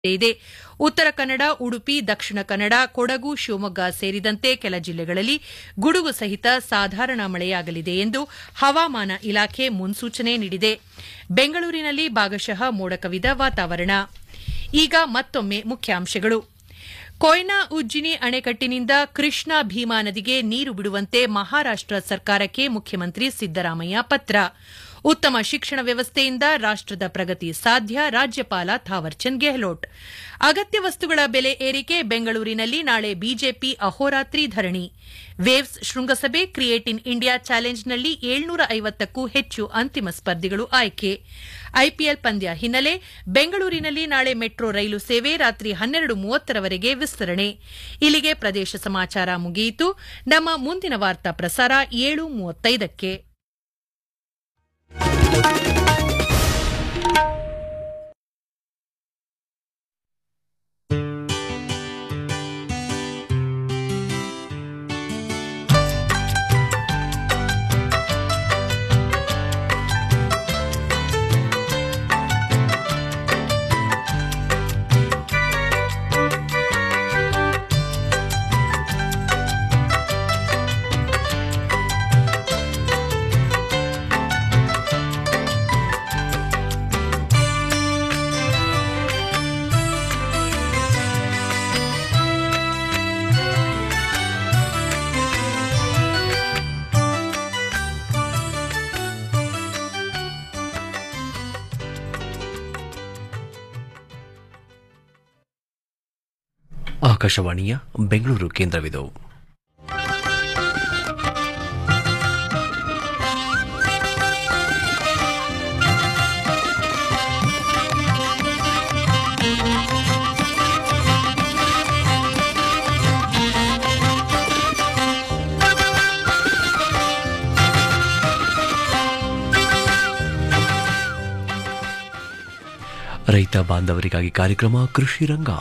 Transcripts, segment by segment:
ಇದೆ ಉತ್ತರ ಕನ್ನಡ ಉಡುಪಿ ದಕ್ಷಿಣ ಕನ್ನಡ ಕೊಡಗು ಶಿವಮೊಗ್ಗ ಸೇರಿದಂತೆ ಕೆಲ ಜಿಲ್ಲೆಗಳಲ್ಲಿ ಗುಡುಗು ಸಹಿತ ಸಾಧಾರಣ ಮಳೆಯಾಗಲಿದೆ ಎಂದು ಹವಾಮಾನ ಇಲಾಖೆ ಮುನ್ಸೂಚನೆ ನೀಡಿದೆ ಬೆಂಗಳೂರಿನಲ್ಲಿ ಭಾಗಶಃ ಮೋಡ ಕವಿದ ವಾತಾವರಣ ಈಗ ಮತ್ತೊಮ್ಮೆ ಮುಖ್ಯಾಂಶಗಳು ಕೊಯ್ನಾ ಉಜ್ಜಿನಿ ಅಣೆಕಟ್ಟಿನಿಂದ ಕೃಷ್ಣಾ ಭೀಮಾ ನದಿಗೆ ನೀರು ಬಿಡುವಂತೆ ಮಹಾರಾಷ್ಟ ಸರ್ಕಾರಕ್ಕೆ ಮುಖ್ಯಮಂತ್ರಿ ಸಿದ್ದರಾಮಯ್ಯ ಪತ್ರ ಉತ್ತಮ ಶಿಕ್ಷಣ ವ್ಯವಸ್ಥೆಯಿಂದ ರಾಷ್ಟದ ಪ್ರಗತಿ ಸಾಧ್ಯ ರಾಜ್ಯಪಾಲ ಥಾವರ್ಚಂದ್ ಗೆಹ್ಲೋಟ್ ಅಗತ್ಯ ವಸ್ತುಗಳ ಬೆಲೆ ಏರಿಕೆ ಬೆಂಗಳೂರಿನಲ್ಲಿ ನಾಳೆ ಬಿಜೆಪಿ ಅಹೋರಾತ್ರಿ ಧರಣಿ ವೇವ್ಸ್ ಶೃಂಗಸಭೆ ಕ್ರಿಯೇಟ್ ಇನ್ ಇಂಡಿಯಾ ಚಾಲೆಂಜ್ನಲ್ಲಿ ಏಳ್ನೂರ ಐವತ್ತಕ್ಕೂ ಹೆಚ್ಚು ಅಂತಿಮ ಸ್ಪರ್ಧಿಗಳು ಆಯ್ಕೆ ಐಪಿಎಲ್ ಪಂದ್ಯ ಹಿನ್ನೆಲೆ ಬೆಂಗಳೂರಿನಲ್ಲಿ ನಾಳೆ ಮೆಟ್ರೋ ರೈಲು ಸೇವೆ ರಾತ್ರಿ ಹನ್ನೆರಡು ಮೂವತ್ತರವರೆಗೆ ವಿಸ್ತರಣೆ ಇಲ್ಲಿಗೆ ಪ್ರದೇಶ ಸಮಾಚಾರ ಮುಗಿಯಿತು ನಮ್ಮ ಮುಂದಿನ ವಾರ್ತಾ ಪ್ರಸಾರ ಏಳು ಮೂವತ್ತೈದಕ್ಕೆ ಆಕಾಶವಾಣಿಯ ಬೆಂಗಳೂರು ಕೇಂದ್ರವಿದು ರೈತ ಬಾಂಧವರಿಗಾಗಿ ಕಾರ್ಯಕ್ರಮ ಕೃಷಿ ರಂಗ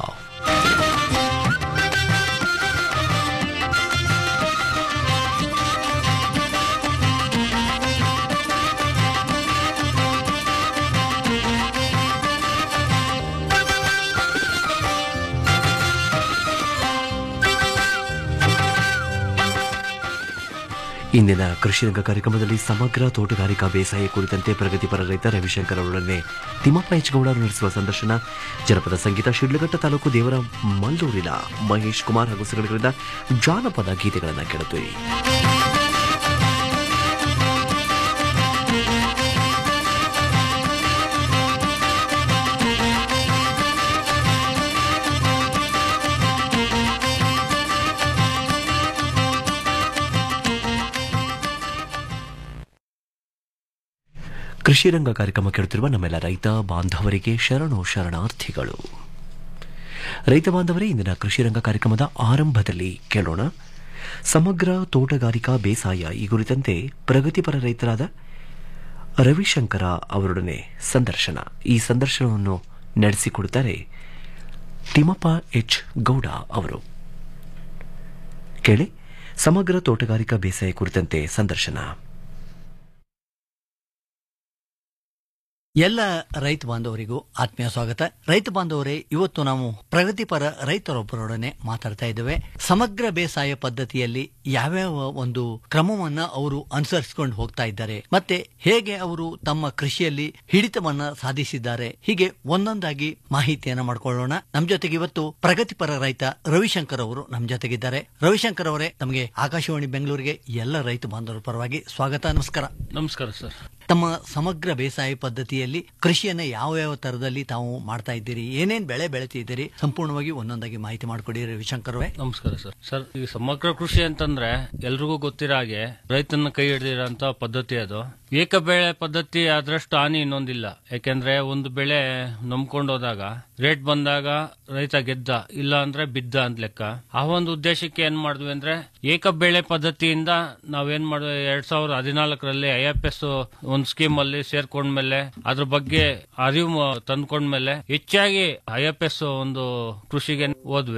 ಇಂದಿನ ಕೃಷಿ ರಂಗ ಕಾರ್ಯಕ್ರಮದಲ್ಲಿ ಸಮಗ್ರ ತೋಟಗಾರಿಕಾ ಬೇಸಾಯ ಕುರಿತಂತೆ ಪ್ರಗತಿಪರ ರೈತ ರವಿಶಂಕರ್ ಅವರೊಡನೆ ತಿಮ್ಮಪ್ಪ ಹೆಚ್ಗೌಡ ನಡೆಸುವ ಸಂದರ್ಶನ ಜನಪದ ಸಂಗೀತ ಶಿಡ್ಲಘಟ್ಟ ತಾಲೂಕು ದೇವರ ಮಲ್ಲೂರಿನ ಮಹೇಶ್ ಕುಮಾರ್ ಹಾಗೂ ಸಂಘಟಕರಿಂದ ಜಾನಪದ ಗೀತೆಗಳನ್ನು ಕೇಳುತ್ತೀವಿ ಕೃಷಿ ರಂಗ ಕಾರ್ಯಕ್ರಮ ಕೇಳುತ್ತಿರುವ ನಮ್ಮೆಲ್ಲ ರೈತ ಬಾಂಧವರಿಗೆ ಶರಣು ಶರಣಾರ್ಥಿಗಳು ರೈತ ಬಾಂಧವರೇ ಇಂದಿನ ಕೃಷಿ ರಂಗ ಕಾರ್ಯಕ್ರಮದ ಆರಂಭದಲ್ಲಿ ಕೇಳೋಣ ಸಮಗ್ರ ತೋಟಗಾರಿಕಾ ಬೇಸಾಯ ಈ ಕುರಿತಂತೆ ಪ್ರಗತಿಪರ ರೈತರಾದ ರವಿಶಂಕರ ಅವರೊಡನೆ ಸಂದರ್ಶನ ಈ ಸಂದರ್ಶನವನ್ನು ನಡೆಸಿಕೊಡುತ್ತಾರೆ ತಿಮ್ಮಪ್ಪ ಎಚ್ ಗೌಡ ಅವರು ಕೇಳಿ ಸಮಗ್ರ ತೋಟಗಾರಿಕಾ ಬೇಸಾಯ ಕುರಿತಂತೆ ಸಂದರ್ಶನ ಎಲ್ಲ ರೈತ ಬಾಂಧವರಿಗೂ ಆತ್ಮೀಯ ಸ್ವಾಗತ ರೈತ ಬಾಂಧವರೇ ಇವತ್ತು ನಾವು ಪ್ರಗತಿಪರ ರೈತರೊಬ್ಬರೊಡನೆ ಮಾತಾಡ್ತಾ ಇದ್ದೇವೆ ಸಮಗ್ರ ಬೇಸಾಯ ಪದ್ಧತಿಯಲ್ಲಿ ಯಾವ್ಯಾವ ಒಂದು ಕ್ರಮವನ್ನ ಅವರು ಅನುಸರಿಸಿಕೊಂಡು ಹೋಗ್ತಾ ಇದ್ದಾರೆ ಮತ್ತೆ ಹೇಗೆ ಅವರು ತಮ್ಮ ಕೃಷಿಯಲ್ಲಿ ಹಿಡಿತವನ್ನ ಸಾಧಿಸಿದ್ದಾರೆ ಹೀಗೆ ಒಂದೊಂದಾಗಿ ಮಾಹಿತಿಯನ್ನ ಮಾಡ್ಕೊಳ್ಳೋಣ ನಮ್ ಜೊತೆಗೆ ಇವತ್ತು ಪ್ರಗತಿಪರ ರೈತ ರವಿಶಂಕರ್ ಅವರು ನಮ್ ಜೊತೆಗಿದ್ದಾರೆ ರವಿಶಂಕರ್ ಅವರೇ ತಮಗೆ ಆಕಾಶವಾಣಿ ಬೆಂಗಳೂರಿಗೆ ಎಲ್ಲ ರೈತ ಬಾಂಧವರ ಪರವಾಗಿ ಸ್ವಾಗತ ನಮಸ್ಕಾರ ನಮಸ್ಕಾರ ಸರ್ ತಮ್ಮ ಸಮಗ್ರ ಬೇಸಾಯ ಪದ್ಧತಿಯಲ್ಲಿ ಕೃಷಿಯನ್ನ ಯಾವ ಯಾವ ತರದಲ್ಲಿ ತಾವು ಮಾಡ್ತಾ ಇದ್ದೀರಿ ಏನೇನ್ ಬೆಳೆ ಬೆಳೆತಿದ್ದೀರಿ ಸಂಪೂರ್ಣವಾಗಿ ಒಂದೊಂದಾಗಿ ಮಾಹಿತಿ ಮಾಡಿಕೊಡಿ ರವಿಶಂಕರ್ ಅವರೇ ನಮಸ್ಕಾರ ಸರ್ ಸರ್ ಈ ಸಮಗ್ರ ಕೃಷಿ ಅಂತಂದ್ರೆ ಎಲ್ರಿಗೂ ಗೊತ್ತಿರೋ ಹಾಗೆ ರೈತನ ಕೈ ಹಿಡಿದಿರೋಂತ ಪದ್ಧತಿ ಅದು ಏಕ ಬೆಳೆ ಪದ್ಧತಿ ಆದ್ರಷ್ಟು ಹಾನಿ ಇನ್ನೊಂದಿಲ್ಲ ಯಾಕೆಂದ್ರೆ ಒಂದು ಬೆಳೆ ನಂಬ್ಕೊಂಡು ಹೋದಾಗ ರೇಟ್ ಬಂದಾಗ ರೈತ ಗೆದ್ದ ಇಲ್ಲ ಅಂದ್ರೆ ಬಿದ್ದ ಅಂತ ಲೆಕ್ಕ ಆ ಒಂದು ಉದ್ದೇಶಕ್ಕೆ ಏನ್ ಮಾಡಿದ್ವಿ ಅಂದ್ರೆ ಏಕ ಬೆಳೆ ಪದ್ಧತಿಯಿಂದ ನಾವೇನ್ ಮಾಡಿದ್ವಿ ಎರಡ್ ಸಾವಿರದ ಹದಿನಾಲ್ಕರಲ್ಲಿ ಐ ಎಫ್ ಎಸ್ ಒಂದು ಸ್ಕೀಮ್ ಅಲ್ಲಿ ಸೇರ್ಕೊಂಡ್ಮೇಲೆ ಅದ್ರ ಬಗ್ಗೆ ಅರಿವು ತಂದ್ಕೊಂಡ್ಮೇಲೆ ಹೆಚ್ಚಾಗಿ ಐ ಎಫ್ ಎಸ್ ಒಂದು ಕೃಷಿಗೆ ಹೋದ್ವಿ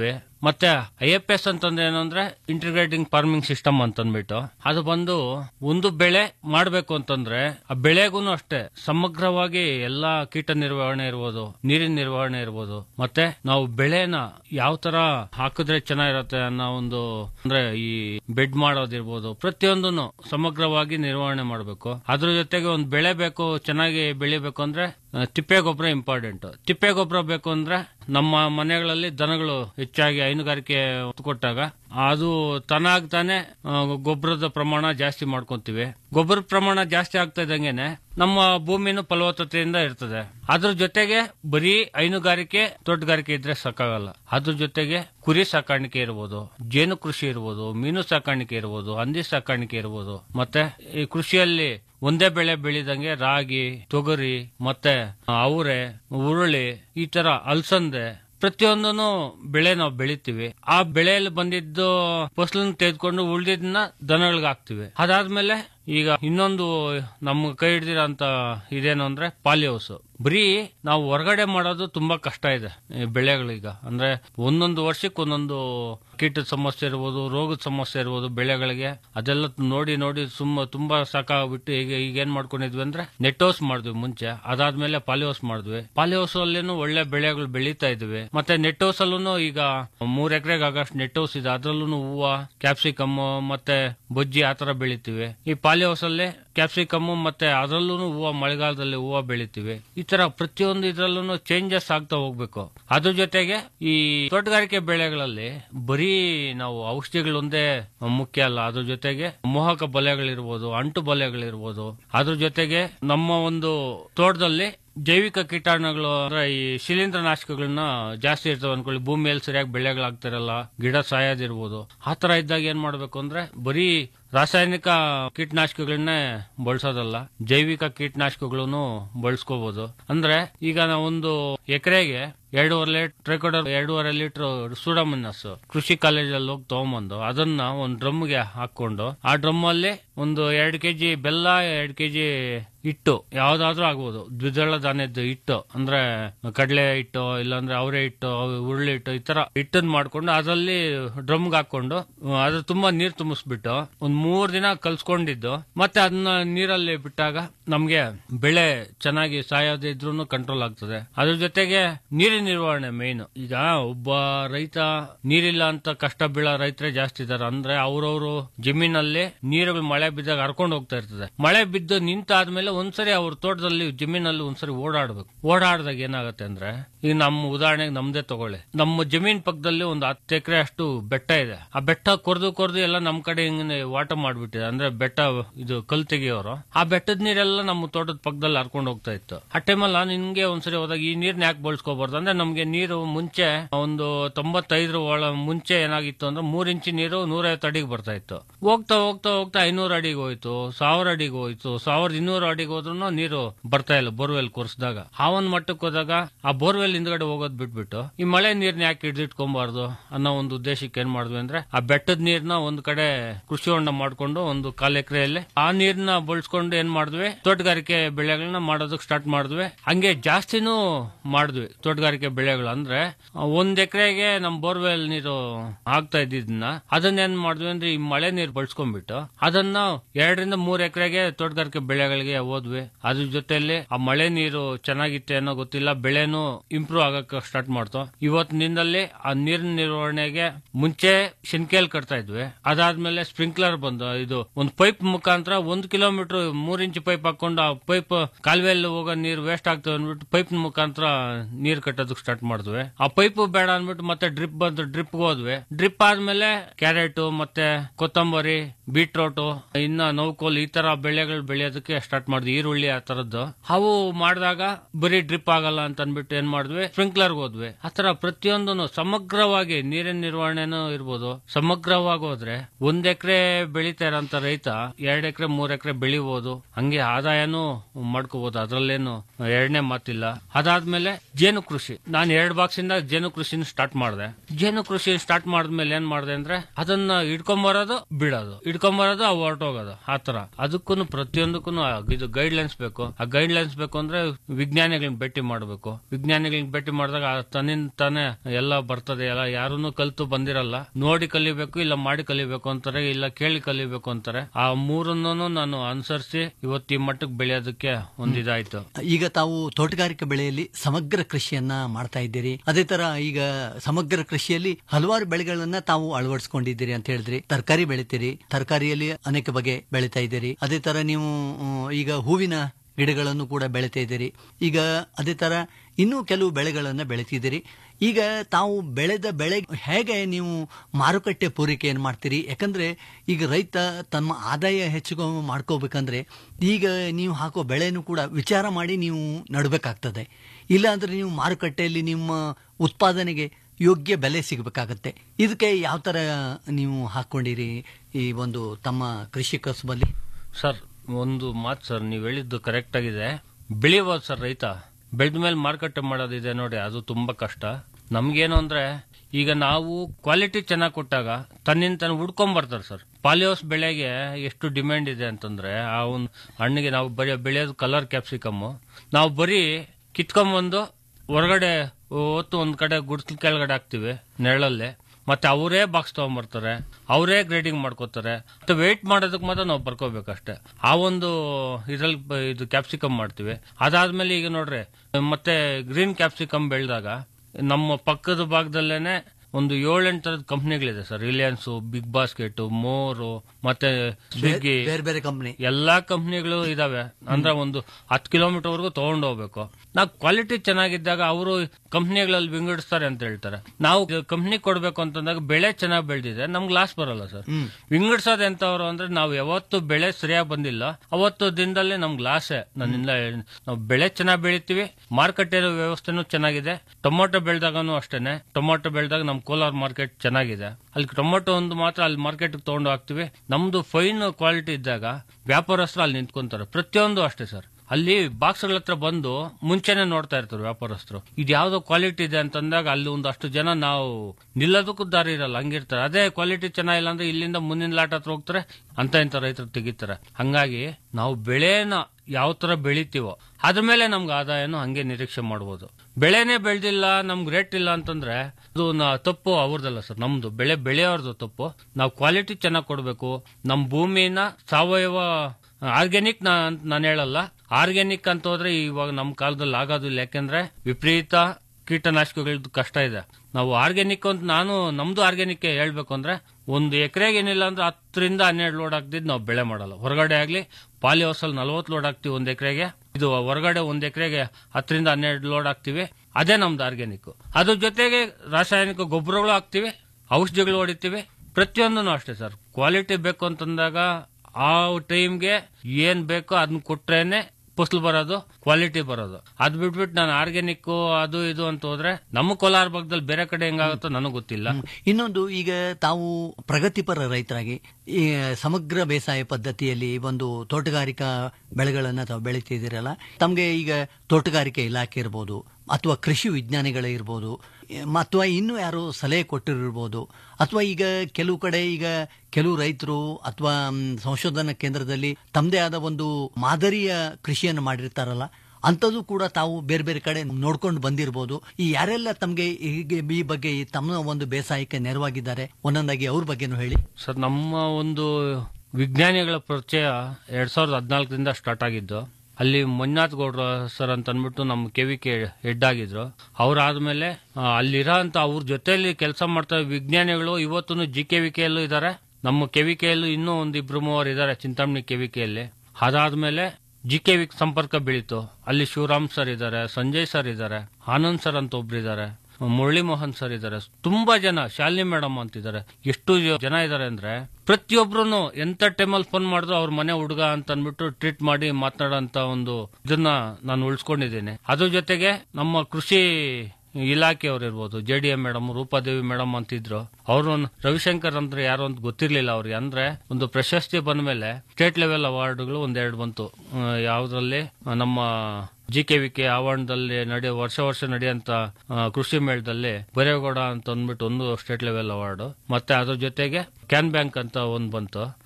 ಮತ್ತೆ ಐ ಎಫ್ ಎಸ್ ಅಂತಂದ್ರೆ ಏನು ಅಂದ್ರೆ ಇಂಟಿಗ್ರೇಟಿಂಗ್ ಫಾರ್ಮಿಂಗ್ ಸಿಸ್ಟಮ್ ಅಂತಂದ್ಬಿಟ್ಟು ಅದು ಬಂದು ಒಂದು ಬೆಳೆ ಮಾಡ್ಬೇಕು ಅಂತಂದ್ರೆ ಆ ಬೆಳೆಗೂ ಅಷ್ಟೇ ಸಮಗ್ರವಾಗಿ ಎಲ್ಲಾ ಕೀಟ ನಿರ್ವಹಣೆ ಇರ್ಬೋದು ನೀರಿನ ನಿರ್ವಹಣೆ ಇರ್ಬೋದು ಮತ್ತೆ ನಾವು ಬೆಳೆನ ಯಾವ ತರ ಹಾಕಿದ್ರೆ ಚೆನ್ನಾಗಿರತ್ತೆ ಅನ್ನೋ ಒಂದು ಅಂದ್ರೆ ಈ ಬೆಡ್ ಮಾಡೋದಿರ್ಬೋದು ಪ್ರತಿಯೊಂದನ್ನು ಸಮಗ್ರವಾಗಿ ನಿರ್ವಹಣೆ ಮಾಡಬೇಕು ಅದ್ರ ಜೊತೆಗೆ ಒಂದು ಬೆಳೆ ಬೇಕು ಚೆನ್ನಾಗಿ ಬೆಳಿಬೇಕು ಅಂದ್ರೆ ಆ, ತಿಪ್ಪೆ ಗೊಬ್ಬರ ಇಂಪಾರ್ಟೆಂಟ್ ತಿಪ್ಪೆ ಗೊಬ್ಬರ ಬೇಕು ಅಂದ್ರೆ ನಮ್ಮ ಮನೆಗಳಲ್ಲಿ ದನಗಳು ಹೆಚ್ಚಾಗಿ ಹೈನುಗಾರಿಕೆ ಒತ್ತು ಕೊಟ್ಟಾಗ ಅದು ತನಾಗ್ ತಾನೇ ಆ, ಗೊಬ್ಬರದ ಪ್ರಮಾಣ ಜಾಸ್ತಿ ಮಾಡ್ಕೊಂತೀವಿ ಗೊಬ್ಬರದ ಪ್ರಮಾಣ ಜಾಸ್ತಿ ಆಗ್ತಾ ಇದ್ದಂಗೆನೆ ನಮ್ಮ ಭೂಮಿನೂ ಫಲವತ್ತತೆಯಿಂದ ಇರ್ತದೆ ಅದ್ರ ಜೊತೆಗೆ ಬರೀ ಹೈನುಗಾರಿಕೆ ತೋಟಗಾರಿಕೆ ಇದ್ರೆ ಸಾಕಾಗಲ್ಲ ಅದ್ರ ಜೊತೆಗೆ ಕುರಿ ಸಾಕಾಣಿಕೆ ಇರ್ಬೋದು ಜೇನು ಕೃಷಿ ಇರ್ಬೋದು ಮೀನು ಸಾಕಾಣಿಕೆ ಇರ್ಬೋದು ಹಂದಿ ಸಾಕಾಣಿಕೆ ಇರ್ಬೋದು ಮತ್ತೆ ಈ ಕೃಷಿಯಲ್ಲಿ ಒಂದೇ ಬೆಳೆ ಬೆಳಿದಂಗೆ ರಾಗಿ ತೊಗರಿ ಮತ್ತೆ ಅವರೆ ಉರುಳಿ ಈ ತರ ಅಲಸಂದೆ ಪ್ರತಿಯೊಂದನ್ನು ಬೆಳೆ ನಾವು ಬೆಳಿತೀವಿ ಆ ಬೆಳೆಯಲ್ಲಿ ಬಂದಿದ್ದು ಫಸಲನ್ನ ತೆಗೆದುಕೊಂಡು ಉಳಿದಿದ್ದನ್ನ ದನಗಳಿಗೆ ಹಾಕ್ತಿವಿ ಅದಾದ್ಮೇಲೆ ಈಗ ಇನ್ನೊಂದು ನಮ್ಗೆ ಕೈ ಹಿಡ್ದಿರೋಂತ ಇದೇನು ಅಂದ್ರೆ ಪಾಲಿ ಹೌಸ್ ಬರೀ ನಾವು ಹೊರಗಡೆ ಮಾಡೋದು ತುಂಬಾ ಕಷ್ಟ ಇದೆ ಈ ಬೆಳೆಗಳೀಗ ಅಂದ್ರೆ ಒಂದೊಂದು ವರ್ಷಕ್ಕೆ ಒಂದೊಂದು ಕೀಟದ ಸಮಸ್ಯೆ ಇರ್ಬೋದು ರೋಗದ ಸಮಸ್ಯೆ ಇರ್ಬೋದು ಬೆಳೆಗಳಿಗೆ ಅದೆಲ್ಲ ನೋಡಿ ನೋಡಿ ಸುಮ್ಮ ತುಂಬಾ ಸಾಕಾಗ್ಬಿಟ್ಟು ಈಗ ಈಗ ಏನ್ ಮಾಡ್ಕೊಂಡಿದ್ವಿ ಅಂದ್ರೆ ನೆಟ್ ಹೌಸ್ ಮಾಡಿದ್ವಿ ಮುಂಚೆ ಅದಾದ್ಮೇಲೆ ಪಾಲಿ ಹೌಸ್ ಮಾಡಿದ್ವಿ ಪಾಲಿ ಹೌಸ್ ಅಲ್ಲೇನು ಒಳ್ಳೆ ಬೆಳೆಗಳು ಬೆಳೀತಾ ಇದ್ವಿ ಮತ್ತೆ ನೆಟ್ ಹೌಸ್ ಅಲ್ಲೂ ಈಗ ಮೂರ್ ಎಕರೆಗೆ ಆಗಷ್ಟು ನೆಟ್ ಹೌಸ್ ಇದೆ ಅದ್ರಲ್ಲೂ ಹೂವ ಕ್ಯಾಪ್ಸಿಕಮ್ ಮತ್ತೆ ಬಜ್ಜಿ ಆತರ ಬೆಳಿತೀವಿ ಈ ಪಾಲಿ ಹೌಸ್ ಅಲ್ಲಿ ಕ್ಯಾಪ್ಸಿಕಮ್ ಮತ್ತೆ ಅದರಲ್ಲೂ ಹೂವ ಮಳೆಗಾಲದಲ್ಲಿ ಹೂವ ಬೆಳಿತೀವಿ ಈ ತರ ಪ್ರತಿಯೊಂದು ಇದ್ರಲ್ಲೂ ಚೇಂಜಸ್ ಆಗ್ತಾ ಹೋಗ್ಬೇಕು ಅದ್ರ ಜೊತೆಗೆ ಈ ತೋಟಗಾರಿಕೆ ಬೆಳೆಗಳಲ್ಲಿ ಬರೀ ನಾವು ಔಷಧಿಗಳೊಂದೇ ಮುಖ್ಯ ಅಲ್ಲ ಅದ್ರ ಜೊತೆಗೆ ಮೋಹಕ ಬಲೆಗಳಿರ್ಬೋದು ಅಂಟು ಬಲೆಗಳಿರ್ಬೋದು ಅದ್ರ ಜೊತೆಗೆ ನಮ್ಮ ಒಂದು ತೋಟದಲ್ಲಿ ಜೈವಿಕ ಕೀಟಾಣುಗಳು ಅಂದ್ರೆ ಈ ಶಿಲೀಂಧ್ರ ನಾಶಕಗಳನ್ನ ಜಾಸ್ತಿ ಇರ್ತವೆ ಅನ್ಕೊಳ್ಳಿ ಭೂಮಿಯಲ್ಲಿ ಸರಿಯಾಗಿ ಬೆಳೆಗಳಾಗ್ತಿರಲ್ಲ ಗಿಡ ಸಾಯೋದಿರ್ಬೋದು ಆ ತರ ಇದ್ದಾಗ ಏನ್ ಮಾಡ್ಬೇಕು ಅಂದ್ರೆ ಬರೀ ರಾಸಾಯನಿಕ ಕೀಟನಾಶಕಗಳನ್ನೇ ಬಳಸೋದಲ್ಲ ಜೈವಿಕ ಕೀಟನಾಶಕಗಳನ್ನು ಬಳಸ್ಕೋಬಹುದು ಅಂದ್ರೆ ಈಗ ನಾವು ಒಂದು ಎಕರೆಗೆ ಎರಡೂವರೆ ಲೀಟರ್ ಟ್ರೈಕೋಡರ್ ಎರಡೂವರೆ ಲೀಟರ್ ಸೂಡಮನ್ನಸ್ ಕೃಷಿ ಕಾಲೇಜಲ್ಲಿ ಹೋಗಿ ತಗೊಂಬಂದು ಅದನ್ನ ಒಂದು ಡ್ರಮ್ಗೆ ಹಾಕೊಂಡು ಆ ಡ್ರಮ್ ಅಲ್ಲಿ ಒಂದು ಎರಡು ಕೆಜಿ ಬೆಲ್ಲ ಎರಡು ಕೆಜಿ ಹಿಟ್ಟು ಯಾವ್ದಾದ್ರೂ ಆಗ್ಬೋದು ದ್ವಿದಳ ಧಾನ್ಯದ ಹಿಟ್ಟು ಅಂದ್ರೆ ಕಡಲೆ ಹಿಟ್ಟು ಇಲ್ಲಾಂದ್ರೆ ಅವರೆ ಹಿಟ್ಟು ಉರುಳಿ ಹಿಟ್ಟು ಈ ತರ ಹಿಟ್ಟನ್ ಮಾಡ್ಕೊಂಡು ಅದರಲ್ಲಿ ಡ್ರಮ್ಗೆ ಹಾಕೊಂಡು ಅಹ್, ಅದ್ರ ತುಂಬಾ ನೀರ್ ತುಂಬಿಸ್ಬಿಟ್ಟು ಒಂದ್ ಮೂರ್ ದಿನ ಕಲ್ಸ್ಕೊಂಡಿದ್ದು ಮತ್ತೆ ಅದನ್ನ ನೀರಲ್ಲಿ ಬಿಟ್ಟಾಗ ನಮ್ಗೆ ಬೆಳೆ ಚೆನ್ನಾಗಿ ಸಾಯೋದೇ ಇದ್ರೂ ಕಂಟ್ರೋಲ್ ಆಗ್ತದೆ ಅದ್ರ ಜೊತೆಗೆ ನೀರಿನ ನಿರ್ವಹಣೆ ಮೇನ್ ಈಗ ಒಬ್ಬ ರೈತ ನೀರಿಲ್ಲ ಅಂತ ಕಷ್ಟ ಬೀಳೋ ರೈತರೇ ಜಾಸ್ತಿ ಇದಾರೆ ಅಂದ್ರೆ ಅವ್ರವ್ರು ಜಮೀನಲ್ಲಿ ನೀರುಗಳು ಮಳೆ ಬಿದ್ದಾಗ ಹರ್ಕೊಂಡು ಹೋಗ್ತಾ ಇರ್ತದೆ ಮಳೆ ಬಿದ್ದು ನಿಂತಾದ್ಮೇಲೆ ಒಂದ್ಸರಿ ಅವ್ರ ತೋಟದಲ್ಲಿ ಜಮೀನಲ್ಲಿ ಒಂದ್ಸರಿ ಓಡಾಡ್ಬೇಕು ಓಡಾಡ್ದಾಗ ಏನಾಗುತ್ತೆ ಅಂದ್ರೆ ಈಗ ನಮ್ಮ ಉದಾಹರಣೆಗೆ ನಮ್ದೇ ತಗೊಳ್ಳಿ ನಮ್ಮ ಜಮೀನ್ ಪಕ್ಕದಲ್ಲಿ ಒಂದು ಹತ್ತು ಎಕರೆ ಅಷ್ಟು ಬೆಟ್ಟ ಇದೆ ಆ ಬೆಟ್ಟ ಕೊರ್ದು ಕೊರ್ದು ಎಲ್ಲ ನಮ್ ಕಡೆ ಹಿಂಗೆ ವಾಟ ಮಾಡ್ಬಿಟ್ಟಿದೆ ಅಂದ್ರೆ ಬೆಟ್ಟ ಇದು ಕಲ್ ತೆಗಿಯೋರು ಆ ಬೆಟ್ಟದ ನೀರೆಲ್ಲ ನಮ್ಮ ತೋಟದ ಪಕ್ಕದಲ್ಲಿ ಹರ್ಕೊಂಡು ಹೋಗ್ತಾ ಇತ್ತು ಆ ಟೈಮಲ್ಲಿ ನಾನು ಹಿಂಗೆ ಒಂದ್ಸರಿ ಹೋದಾಗ ಈ ನೀರ್ನ ಯಾಕೆ ಬಳಸ್ಕೋಬಾರ್ದು ಅಂದ್ರೆ ನಮ್ಗೆ ನೀರು ಮುಂಚೆ ಒಂದು ತೊಂಬತ್ತೈದರ ಒಳ ಮುಂಚೆ ಏನಾಗಿತ್ತು ಅಂದ್ರೆ ಮೂರ್ ಇಂಚು ನೀರು ನೂರೈವತ್ತು ಅಡಿಗೆ ಬರ್ತಾ ಇತ್ತು ಹೋಗ್ತಾ ಹೋಗ್ತಾ ಹೋಗ್ತಾ ಐನೂರು ಅಡಿಗೆ ಹೋಯ್ತು ಸಾವಿರ ಅಡಿಗೆ ಹೋಯ್ತು ಸಾವಿರದ ಇನ್ನೂರು ಅಡಿಗೆ ಹೋದ್ರೂ ನೀರು ಬರ್ತಾ ಇಲ್ಲ ಬೋರ್ವೆಲ್ ಕೊರ್ಸಿದಾಗ ಆ ಒಂದ್ ಮಟ್ಟಕ್ಕೆ ಹೋದಾಗ ಆ ಬೋರ್ವೆಲ್ ಹಿಂದ್ಗಡೆ ಹೋಗೋದ್ ಬಿಟ್ಬಿಟ್ಟು ಈ ಮಳೆ ನೀರ್ನ ಯಾಕೆ ಹಿಡಿದಿಟ್ಕೊಬಾರ್ದು ಅನ್ನೋ ಒಂದು ಉದ್ದೇಶಕ್ಕೆ ಏನ್ ಮಾಡಿದ್ವಿ ಅಂದ್ರೆ ಆ ಬೆಟ್ಟದ ನೀರ್ನ ಒಂದ್ ಕಡೆ ಕೃಷಿ ಹೊಂಡ ಮಾಡ್ಕೊಂಡು ಒಂದು ಕಾಲ್ ಎಕರೆಯಲ್ಲಿ ಆ ನೀರ್ನ ಬಳಸ್ಕೊಂಡು ಏನ್ ಮಾಡಿದ್ವಿ ತೋಟಗಾರಿಕೆ ಬೆಳೆಗಳನ್ನ ಮಾಡೋದಕ್ಕೆ ಸ್ಟಾರ್ಟ್ ಮಾಡಿದ್ವಿ ಹಂಗೆ ಜಾಸ್ತಿನೂ ಮಾಡಿದ್ವಿ ತೋಟಗಾರಿಕೆ ಬೆಳೆಗಳು ಅಂದ್ರೆ ಆ, ಒಂದ್ ಎಕರೆಗೆ ನಮ್ ಬೋರ್ವೆಲ್ ನೀರು ಆಗ್ತಾ ಇದ್ದಿದ್ದನ್ನ ಅದನ್ನ ಏನ್ ಮಾಡಿದ್ವಿ ಅಂದ್ರೆ ಈ ಮಳೆ ನೀರು ಬಳಸ್ಕೊಂಡ್ಬಿಟ್ಟು ಅದನ್ನ ಎರಡರಿಂದ ಮೂರ್ ಎಕರೆಗೆ ತೋಟಗಾರಿಕೆ ಬೆಳೆಗಳಿಗೆ ಹೋದ್ವಿ ಅದ್ರ ಜೊತೆಯಲ್ಲಿ ಆ ಮಳೆ ನೀರು ಚೆನ್ನಾಗಿತ್ತೆ ಅನ್ನೋ ಗೊತ್ತಿಲ್ಲ ಬೆಳೆನೂ ಇಂಪ್ರೂವ್ ಆಗಕ್ಕೆ ಸ್ಟಾರ್ಟ್ ಮಾಡ್ತು ಇವತ್ತು ನಿಂದಲ್ಲಿ ಆ ನೀರಿನ ನಿರ್ವಹಣೆಗೆ ಮುಂಚೆ ಶೆನ್ಕೇಲ್ ಕಟ್ತಾ ಇದ್ವಿ ಅದಾದ್ಮೇಲೆ ಸ್ಪ್ರಿಂಕ್ಲರ್ ಬಂದು ಇದು ಒಂದು ಪೈಪ್ ಮುಖಾಂತರ ಒಂದು ಕಿಲೋಮೀಟರ್ ಮೂರ್ ಇಂಚ್ ಪೈಪ್ ಹಾಕೊಂಡು ಆ ಪೈಪ್ ಕಾಲುವೆಯಲ್ಲಿ ಹೋಗೋ ನೀರು ವೇಸ್ಟ್ ಆಗ್ತದೆ ಅಂದ್ಬಿಟ್ಟು ಪೈಪ್ ಮುಖಾಂತರ ನೀರ್ ಕಟ್ಟೋದಕ್ಕೆ ಸ್ಟಾರ್ಟ್ ಮಾಡಿದ್ವಿ ಆ ಪೈಪ್ ಬೇಡ ಅಂದ್ಬಿಟ್ಟು ಮತ್ತೆ ಡ್ರಿಪ್ ಬಂತು ಡ್ರಿಪ್ ಹೋದ್ವಿ ಡ್ರಿಪ್ ಆದ್ಮೇಲೆ ಕ್ಯಾರೆಟ್ ಮತ್ತೆ ಕೊತ್ತಂಬರಿ ಬೀಟ್ರೋಟ್ ಇನ್ನ ನೌಕೋಲ್ ಈ ತರ ಬೆಳೆಗಳು ಬೆಳೆಯೋದಕ್ಕೆ ಸ್ಟಾರ್ಟ್ ಮಾಡಿದ್ವಿ ಈರುಳ್ಳಿ ಆ ತರದ್ದು ಅವು ಮಾಡಿದಾಗ ಬರೀ ಡ್ರಿಪ್ ಆಗಲ್ಲ ಅಂತ ಅಂದ್ಬಿಟ್ಟು ಏನ್ ಮಾಡಿದ್ವಿ ಸ್ಪ್ರಿಂಕ್ಲರ್ ಹೋದ್ವಿ ಆ ತರ ಪ್ರತಿಯೊಂದನ್ನು ಸಮಗ್ರವಾಗಿ ನೀರಿನ ನಿರ್ವಹಣೆನೂ ಇರ್ಬೋದು ಸಮಗ್ರವಾಗಿ ಹೋದ್ರೆ ಒಂದ್ ಎಕರೆ ಬೆಳಿತಾ ಇರೋಂತ ರೈತ ಎರಡ್ ಎಕರೆ ಮೂರ್ ಎಕರೆ ಬೆಳಿಬಹುದು ಹಂಗೆ ಆದಾಯನೂ ಮಾಡ್ಕೋಬಹುದು ಅದ್ರಲ್ಲೇನು ಎರಡನೇ ಮಾತಿಲ್ಲ ಅದಾದ್ಮೇಲೆ ಜೇನು ಕೃಷಿ ನಾನು ಎರಡ್ ಬಾಕ್ಸ್ ಇಂದ ಜೇನು ಕೃಷಿನ ಸ್ಟಾರ್ಟ್ ಮಾಡಿದೆ ಜೇನು ಕೃಷಿ ಸ್ಟಾರ್ಟ್ ಮಾಡಿದ್ಮೇಲೆ ಏನ್ ಮಾಡಿದೆ ಅಂದ್ರೆ ಅದನ್ನ ಇಟ್ಕೊಂಬರೋದು ಬಿಡೋದು ಹಿಡ್ಕೊಂಬರೋದು ಅವು ಹೊರಟೋಗೋದು ಆ ತರ ಅದಕ್ಕೂ ಪ್ರತಿಯೊಂದಕ್ಕೂ ಇದು ಗೈಡ್ ಲೈನ್ಸ್ ಬೇಕು ಆ ಗೈಡ್ ಲೈನ್ಸ್ ಬೇಕು ಅಂದ್ರೆ ವಿಜ್ಞಾನಿಗಳನ್ನ ಭೇಟಿ ಮಾಡಬೇಕು ವಿಜ್ಞಾನಿಗಳನ್ನ ಭೇಟಿ ಮಾಡಿದಾಗ ಆ ತನ್ನಿಂದ ತಾನೇ ಎಲ್ಲ ಬರ್ತದೆ ಎಲ್ಲ ಯಾರನ್ನು ಕಲ್ತು ಬಂದಿರಲ್ಲ ನೋಡಿ ಕಲಿಬೇಕು ಇಲ್ಲ ಮಾಡಿ ಕಲಿಬೇಕು ಅಂತಾರೆ ಇಲ್ಲ ಕೇಳಿ ಕಲಿಬೇಕು ಅಂತಾರೆ ಆ ಮೂರನ್ನು ನಾನು ಅನುಸರಿಸಿ ಇವತ್ತು ಈ ಮಟ್ಟಕ್ಕೆ ಬೆಳೆಯೋದಕ್ಕೆ ಒಂದಿದಾಯ್ತು ಈಗ ತಾವು ತೋಟಗಾರಿಕೆ ಬೆಳೆಯಲ್ಲಿ ಸಮಗ್ರ ಕೃಷಿಯನ್ನ ಮಾಡ್ತಾ ಇದ್ದೀರಿ ಅದೇ ತರ ಈಗ ಸಮಗ್ರ ಕೃಷಿಯಲ್ಲಿ ಹಲವಾರು ಬೆಳೆಗಳನ್ನ ತಾವು ಅಳವಡಿಸ್ಕೊಂಡಿದ್ದೀರಿ ಅಂತ ಹೇಳಿದ್ರಿ ತರಕಾರಿ ಬೆಳಿತೀರಿ ತರಕಾರಿಯಲ್ಲಿ ಅನೇಕ ಬಗೆ ಬೆಳಿತಾ ಇದ್ದೀರಿ ಅದೇ ತರ ನೀವು ಮ್, ಈಗ ಹೂವಿನ ಗಿಡಗಳನ್ನು ಕೂಡ ಬೆಳಿತಾ ಇದ್ದೀರಿ ಈಗ ಅದೇ ತರ ಇನ್ನೂ ಕೆಲವು ಬೆಳೆಗಳನ್ನ ಬೆಳಿತಿದ್ದೀರಿ ಈಗ ತಾವು ಬೆಳೆದ ಬೆಳೆ ಹೇಗೆ ನೀವು ಮಾರುಕಟ್ಟೆ ಪೂರೈಕೆಯನ್ನು ಮಾಡ್ತೀರಿ ಯಾಕಂದ್ರೆ ಈಗ ರೈತ ತಮ್ಮ ಆದಾಯ ಹೆಚ್ಚು ಮಾಡ್ಕೋಬೇಕಂದ್ರೆ ಈಗ ನೀವು ಹಾಕೋ ಬೆಳೆನೂ ಕೂಡ ವಿಚಾರ ಮಾಡಿ ನೀವು ನಡಬೇಕಾಗ್ತದೆ ಇಲ್ಲಾಂದ್ರೆ ನೀವು ಮಾರುಕಟ್ಟೆಯಲ್ಲಿ ನಿಮ್ಮ ಉತ್ಪಾದನೆಗೆ ಯೋಗ್ಯ ಬೆಲೆ ಸಿಗಬೇಕಾಗತ್ತೆ ಇದಕ್ಕೆ ಯಾವ ತರ ನೀವು ಹಾಕೊಂಡಿರಿ ಈ ಒಂದು ತಮ್ಮ ಕೃಷಿ ಕಸುಬಲ್ಲಿ ಸರ್ ಒಂದು ಮಾತು ಸರ್ ನೀವು ಹೇಳಿದ್ದು ಕರೆಕ್ಟ್ ಆಗಿದೆ ಬೆಳಿಬೋದು ಸರ್ ರೈತ ಬೆಳೆದ ಮೇಲೆ ಮಾರುಕಟ್ಟೆ ಮಾಡೋದಿದೆ ನೋಡಿ ಅದು ತುಂಬಾ ಕಷ್ಟ ನಮ್ಗೇನು ಅಂದ್ರೆ ಈಗ ನಾವು ಕ್ವಾಲಿಟಿ ಚೆನ್ನಾಗಿ ಕೊಟ್ಟಾಗ ತನ್ನಿಂದ ತಾನು ಹುಡ್ಕೊಂಡ್ ಬರ್ತಾರೆ ಸರ್ ಪಾಲಿಯೋಸ್ ಬೆಳೆಗೆ ಎಷ್ಟು ಡಿಮ್ಯಾಂಡ್ ಇದೆ ಅಂತಂದ್ರೆ ಆ ಒಂದು ಹಣ್ಣಿಗೆ ನಾವು ಬರೀ ಬೆಳೆಯೋದು ಕಲರ್ ಕ್ಯಾಪ್ಸಿಕಮ್ ನಾವು ಬರೀ ಕಿತ್ಕೊಂಬಂದು ಹೊರಗಡೆ ಹೊತ್ತು ಒಂದ್ ಕಡೆ ಗುಡ್ಸ್ಲ ಕೆಳಗಡೆ ಹಾಕ್ತಿವಿ ನೆರಳಲ್ಲೇ ಮತ್ತೆ ಅವರೇ ಬಾಕ್ಸ್ ತಗೊಂಡ್ಬರ್ತಾರೆ ಅವರೇ ಗ್ರೇಡಿಂಗ್ ಮಾಡ್ಕೋತಾರೆ ಮತ್ತೆ ವೆಯ್ಟ್ ಮಾಡೋದಕ್ಕೆ ಮಾತ್ರ ನಾವು ಬರ್ಕೋಬೇಕಷ್ಟೇ ಆ ಒಂದು ಇದ್ರಲ್ಲಿ ಬ- ಇದು ಕ್ಯಾಪ್ಸಿಕಮ್ ಮಾಡ್ತೀವಿ ಅದಾದ್ಮೇಲೆ ಈಗ ನೋಡ್ರಿ ಮತ್ತೆ ಗ್ರೀನ್ ಕ್ಯಾಪ್ಸಿಕಮ್ ಬೆಳೆದಾಗ ನಮ್ಮ ಪಕ್ಕದ ಭಾಗದಲ್ಲೇನೆ ಒಂದು ಏಳೆಂಟು ತರದ ಕಂಪ್ನಿಗಳಿದೆ sir Reliance big basket More ಮತ್ತೆ ಸ್ವಿಗ್ಗಿ ಬೇರೆ ಬೇರೆ ಕಂಪನಿ ಎಲ್ಲಾ ಕಂಪ್ನಿಗಳು ಇದಾವೆ ಅಂದ್ರೆ ಒಂದು ಹತ್ತು ಕಿಲೋಮೀಟರ್ ವರೆಗೂ ತಗೊಂಡು ಹೋಗ್ಬೇಕು ನಾವು ಕ್ವಾಲಿಟಿ ಚೆನ್ನಾಗಿದ್ದಾಗ ಅವರು ಕಂಪ್ನಿಗಳಲ್ಲಿ ವಿಂಗಡಿಸ್ತಾರೆ ಅಂತ ಹೇಳ್ತಾರೆ ನಾವು ಕಂಪ್ನಿ ಕೊಡ್ಬೇಕು ಅಂತಂದಾಗ ಬೆಳೆ ಚೆನ್ನಾಗಿ ಬೆಳೆದಿದೆ ನಮ್ಗೆ ಲಾಸ್ ಬರಲ್ಲ ಸರ್ ವಿಂಗಡಿಸೋದು ಎಂತವ್ರು ಅಂದ್ರೆ ನಾವು ಯಾವತ್ತು ಬೆಳೆ ಸರಿಯಾಗಿ ಬಂದಿಲ್ಲ ಅವತ್ತು ದಿನದಲ್ಲಿ ನಮ್ಗೆ ಲಾಸೇ ನನ್ನಿಂದ ನಾವು ಬೆಳೆ ಚೆನ್ನಾಗಿ ಬೆಳಿತೀವಿ ಮಾರುಕಟ್ಟೆ ವ್ಯವಸ್ಥೆನೂ ಚೆನ್ನಾಗಿದೆ ಟೊಮೊಟೊ ಬೆಳೆದಾಗನು ಅಷ್ಟೇನೆ ಟೊಮೊಟೊ ಬೆಳೆದಾಗ ನಮ್ ಕೋಲಾರ ಮಾರ್ಕೆಟ್ ಚೆನ್ನಾಗಿದೆ ಅಲ್ಲಿ ಟೊಮೊಟೊ ಒಂದು ಮಾತ್ರ ಅಲ್ಲಿ ಮಾರ್ಕೆಟ್ ತಗೊಂಡು ಹಾಕ್ತಿವಿ ನಮ್ದು ಫೈನ್ ಕ್ವಾಲಿಟಿ ಇದ್ದಾಗ ವ್ಯಾಪಾರಸ್ಥರು ಅಲ್ಲಿ ನಿಂತ್ಕೊಂತಾರೆ ಪ್ರತಿಯೊಂದು ಅಷ್ಟೇ ಸರ್ ಅಲ್ಲಿ ಬಾಕ್ಸ್ಗಳ ಹತ್ರ ಬಂದು ಮುಂಚೆನೆ ನೋಡ್ತಾ ಇರ್ತಾರೆ ವ್ಯಾಪಾರಸ್ಥರು ಇದು ಯಾವ್ದೋ ಕ್ವಾಲಿಟಿ ಇದೆ ಅಂತಂದಾಗ ಅಲ್ಲಿ ಒಂದಷ್ಟು ಜನ ನಾವು ನಿಲ್ಲೋದಕ್ಕೂ ದಾರಿ ಇರಲ್ಲ ಹಂಗಿರ್ತಾರೆ ಅದೇ ಕ್ವಾಲಿಟಿ ಚೆನ್ನಾಗಿಲ್ಲ ಅಂದ್ರೆ ಇಲ್ಲಿಂದ ಮುಂದಿನ ಲಾಟ್ ಹತ್ರ ಹೋಗ್ತಾರೆ ಅಂತ ಇಂಥ ರೈತರು ತೆಗಿತಾರೆ ಹಂಗಾಗಿ ನಾವು ಬೆಳೆನ ಯಾವ ತರ ಬೆಳಿತೀವೋ ಅದ್ರ ಮೇಲೆ ನಮ್ಗೆ ಆದಾಯನು ಹಂಗೆ ನಿರೀಕ್ಷೆ ಮಾಡ್ಬೋದು ಬೆಳೆನೇ ಬೆಳೆದಿಲ್ಲ ನಮ್ಗೆ ರೇಟ್ ಇಲ್ಲ ಅಂತಂದ್ರೆ ಅದು ನ- ತಪ್ಪು ಅವ್ರದಲ್ಲ ಸರ್ ನಮ್ದು ಬೆಳೆ ಬೆಳೆಯೋರ್ದು ತಪ್ಪು ನಾವು ಕ್ವಾಲಿಟಿ ಚೆನ್ನಾಗಿ ಕೊಡಬೇಕು ನಮ್ಮ ಭೂಮಿನ ಸಾವಯವ ಆರ್ಗ್ಯಾನಿಕ್ ನಾನು ಹೇಳಲ್ಲ ಆರ್ಗ್ಯಾನಿಕ್ ಅಂತ ಹೋದ್ರೆ ಇವಾಗ ನಮ್ಮ ಕಾಲದಲ್ಲಿ ಆಗೋದಿಲ್ಲ ಯಾಕೆಂದ್ರೆ ವಿಪರೀತ ಕೀಟನಾಶಕಗಳದ್ದು ಕಷ್ಟ ಇದೆ ನಾವು ಆರ್ಗ್ಯಾನಿಕ್ ಅಂತ ನಾನು ನಮ್ದು ಆರ್ಗ್ಯಾನಿಕ್ ಹೇಳ್ಬೇಕು ಅಂದ್ರೆ ಒಂದು ಎಕರೆಗೆ ಏನಿಲ್ಲ ಅಂದ್ರೆ ಹತ್ತರಿಂದ ಹನ್ನೆರಡು ಲೋಡ್ ಹಾಕ್ದಿದ್ದು ನಾವು ಬೆಳೆ ಮಾಡಲ್ಲ ಹೊರಗಡೆ ಆಗ್ಲಿ ಪಾಲಿ ಹೌಸಲ್ಲಿ ನಲ್ವತ್ತು ಲೋಡ್ ಹಾಕ್ತಿವಿ ಒಂದ್ ಎಕರೆಗೆ ಇದು ಹೊರಗಡೆ ಒಂದ್ ಎಕರೆಗೆ ಹತ್ತರಿಂದ ಹನ್ನೆರಡು ಲೋಡ್ ಹಾಕ್ತಿವಿ ಅದೇ ನಮ್ದು ಆರ್ಗ್ಯಾನಿಕ್ ಅದ್ರ ಜೊತೆಗೆ ರಾಸಾಯನಿಕ ಗೊಬ್ಬರಗಳು ಹಾಕ್ತಿವಿ ಔಷಧಿಗಳು ಹೊಡಿತೀವಿ ಪ್ರತಿಯೊಂದೂ ಅಷ್ಟೇ ಸರ್ ಕ್ವಾಲಿಟಿ ಬೇಕು ಅಂತಂದಾಗ ಆ ಟೈಮ್ಗೆ ಏನ್ ಬೇಕೋ ಅದನ್ನ ಕೊಟ್ರೇನೆ ಫಸಲು ಬರೋದು ಕ್ವಾಲಿಟಿ ಬರೋದು ಅದ್ ಬಿಟ್ಬಿಟ್ಟು ನಾನು ಆರ್ಗ್ಯಾನಿಕ್ ಅದು ಇದು ಅಂತ ಹೋದ್ರೆ ನಮ್ಮ ಕೋಲಾರ ಭಾಗದಲ್ಲಿ ಬೇರೆ ಕಡೆ ಹೆಂಗಾಗುತ್ತೋ ನನಗೆ ಗೊತ್ತಿಲ್ಲ ಇನ್ನೊಂದು ಈಗ ತಾವು ಪ್ರಗತಿಪರ ರೈತರಾಗಿ ಈ ಸಮಗ್ರ ಬೇಸಾಯ ಪದ್ಧತಿಯಲ್ಲಿ ಒಂದು ತೋಟಗಾರಿಕಾ ಬೆಳೆಗಳನ್ನ ತಾವು ಬೆಳಿತಿದ್ದೀರಲ್ಲ ತಮಗೆ ಈಗ ತೋಟಗಾರಿಕೆ ಇಲಾಖೆ ಇರ್ಬೋದು ಅಥವಾ ಕೃಷಿ ವಿಜ್ಞಾನಿಗಳೇ ಇರ್ಬೋದು ಅಥವಾ ಇನ್ನೂ ಯಾರು ಸಲಹೆ ಕೊಟ್ಟಿರ್ಬೋದು ಅಥವಾ ಈಗ ಕೆಲವು ಕಡೆ ಈಗ ಕೆಲವು ರೈತರು ಅಥವಾ ಮ್, ಸಂಶೋಧನಾ ಕೇಂದ್ರದಲ್ಲಿ ತಮ್ಮದೇ ಆದ ಒಂದು ಮಾದರಿಯ ಕೃಷಿಯನ್ನು ಮಾಡಿರ್ತಾರಲ್ಲ ಅಂಥದ್ದು ಕೂಡ ತಾವು ಬೇರೆ ಬೇರೆ ಕಡೆ ನೋಡ್ಕೊಂಡು ಬಂದಿರಬಹುದು ಈ ಯಾರೆಲ್ಲ ತಮಗೆ ಹೀಗೆ ಈ ಬಗ್ಗೆ ಈ ತಮ್ಮ ಒಂದು ಬೇಸಾಯಕ್ಕೆ ನೆರವಾಗಿದ್ದಾರೆ ಒಂದೊಂದಾಗಿ ಅವ್ರ ಬಗ್ಗೆನೂ ಹೇಳಿ ಸರ್ ನಮ್ಮ ಒಂದು ವಿಜ್ಞಾನಿಗಳ ಪರಿಚಯ ಎರಡ್ ಸಾವಿರದ ಹದಿನಾಲ್ಕರಿಂದ ಸ್ಟಾರ್ಟ್ ಆಗಿದ್ದು ಅಲ್ಲಿ ಮಂಜುನಾಥ್ ಗೌಡ್ರ ಸರ್ ಅಂತ ಅಂದ್ಬಿಟ್ಟು ನಮ್ಮ ಕೆ ವಿ ಕೆ ಹೆಡ್ ಆಗಿದ್ರು ಅವ್ರಾದ್ಮೇಲೆ ಆ, ಅಲ್ಲಿರೋ ಅಂತ ಅವ್ರ ಜೊತೆಯಲ್ಲಿ ಕೆಲಸ ಮಾಡ್ತಾ ವಿಜ್ಞಾನಿಗಳು ಇವತ್ತು ಜಿ ಕೆ ವಿ ಕೆಯಲ್ಲೂ ಇದ್ದಾರೆ ನಮ್ಮ ಕೆ ವಿ ಕೆಯಲ್ಲೂ ಇನ್ನೂ ಒಂದು ಇಬ್ರು ಮೂವರು ಇದ್ದಾರೆ ಚಿಂತಾಮಣಿ ಕೆ ವಿ ಕೆಯಲ್ಲಿ ಅದಾದ್ಮೇಲೆ ಜಿ ಕೆ ವಿ ಸಂಪರ್ಕ ಬೆಳೀತು ಅಲ್ಲಿ ಶಿವರಾಮ್ ಸರ್ ಇದ್ದಾರೆ ಸಂಜಯ್ ಸರ್ ಇದ್ದಾರೆ ಆನಂದ್ ಸರ್ ಅಂತ ಒಬ್ರು ಇದ್ದಾರೆ ಮುರಳಿ ಮೋಹನ್ ಸರ್ ಇದ್ದಾರೆ ತುಂಬಾ ಜನ ಶಾಲಿನಿ ಮೇಡಮ್ ಅಂತಿದ್ದಾರೆ ಎಷ್ಟು ಜನ ಇದ್ದಾರೆ ಅಂದ್ರೆ ಪ್ರತಿಯೊಬ್ರು ಎಂತ ಟೈಮಲ್ಲಿ ಫೋನ್ ಮಾಡಿದ್ರು ಅವ್ರ ಮನೆ ಹುಡುಗ ಅಂತ ಅಂದ್ಬಿಟ್ಟು ಟ್ರೀಟ್ ಮಾಡಿ ಮಾತನಾಡೋಂತ ಒಂದು ಇದನ್ನ ನಾನು ಉಳಿಸ್ಕೊಂಡಿದ್ದೀನಿ ಅದ್ರ ಜೊತೆಗೆ ನಮ್ಮ ಕೃಷಿ ಇಲಾಖೆಯವ್ರು ಇರ್ಬೋದು J D M madam Rupadevi madam ಅಂತಿದ್ರು ಅವರು ರವಿಶಂಕರ್ ಅಂದ್ರೆ ಯಾರು ಅಂತ ಗೊತ್ತಿರ್ಲಿಲ್ಲ ಅವ್ರಿಗೆ ಅಂದ್ರೆ ಒಂದು ಪ್ರಶಸ್ತಿ ಬಂದ ಮೇಲೆ ಸ್ಟೇಟ್ ಲೆವೆಲ್ ಅವಾರ್ಡ್ಗಳು ಒಂದೆರಡು ಬಂತು ಆ, ಯಾವ್ದ್ರಲ್ಲಿ ಆ, ನಮ್ಮ ಜಿ ಕೆ ವಿ ಕೆ ಆವರಣದಲ್ಲಿ ನಡೆಯೋ ವರ್ಷ ವರ್ಷ ನಡೆಯಂತ ಆ, ಕೃಷಿ ಮೇಳದಲ್ಲಿ ಬರೇಗೌಡ ಅಂತ ಅಂದ್ಬಿಟ್ಟು ಒಂದು ಸ್ಟೇಟ್ ಲೆವೆಲ್ ಅವಾರ್ಡ್ ಮತ್ತೆ ಅದ್ರ ಜೊತೆಗೆ ಕ್ಯಾನ್ ಬ್ಯಾಂಕ್ ಅಂತ ಒಂದ್ ಬಂತು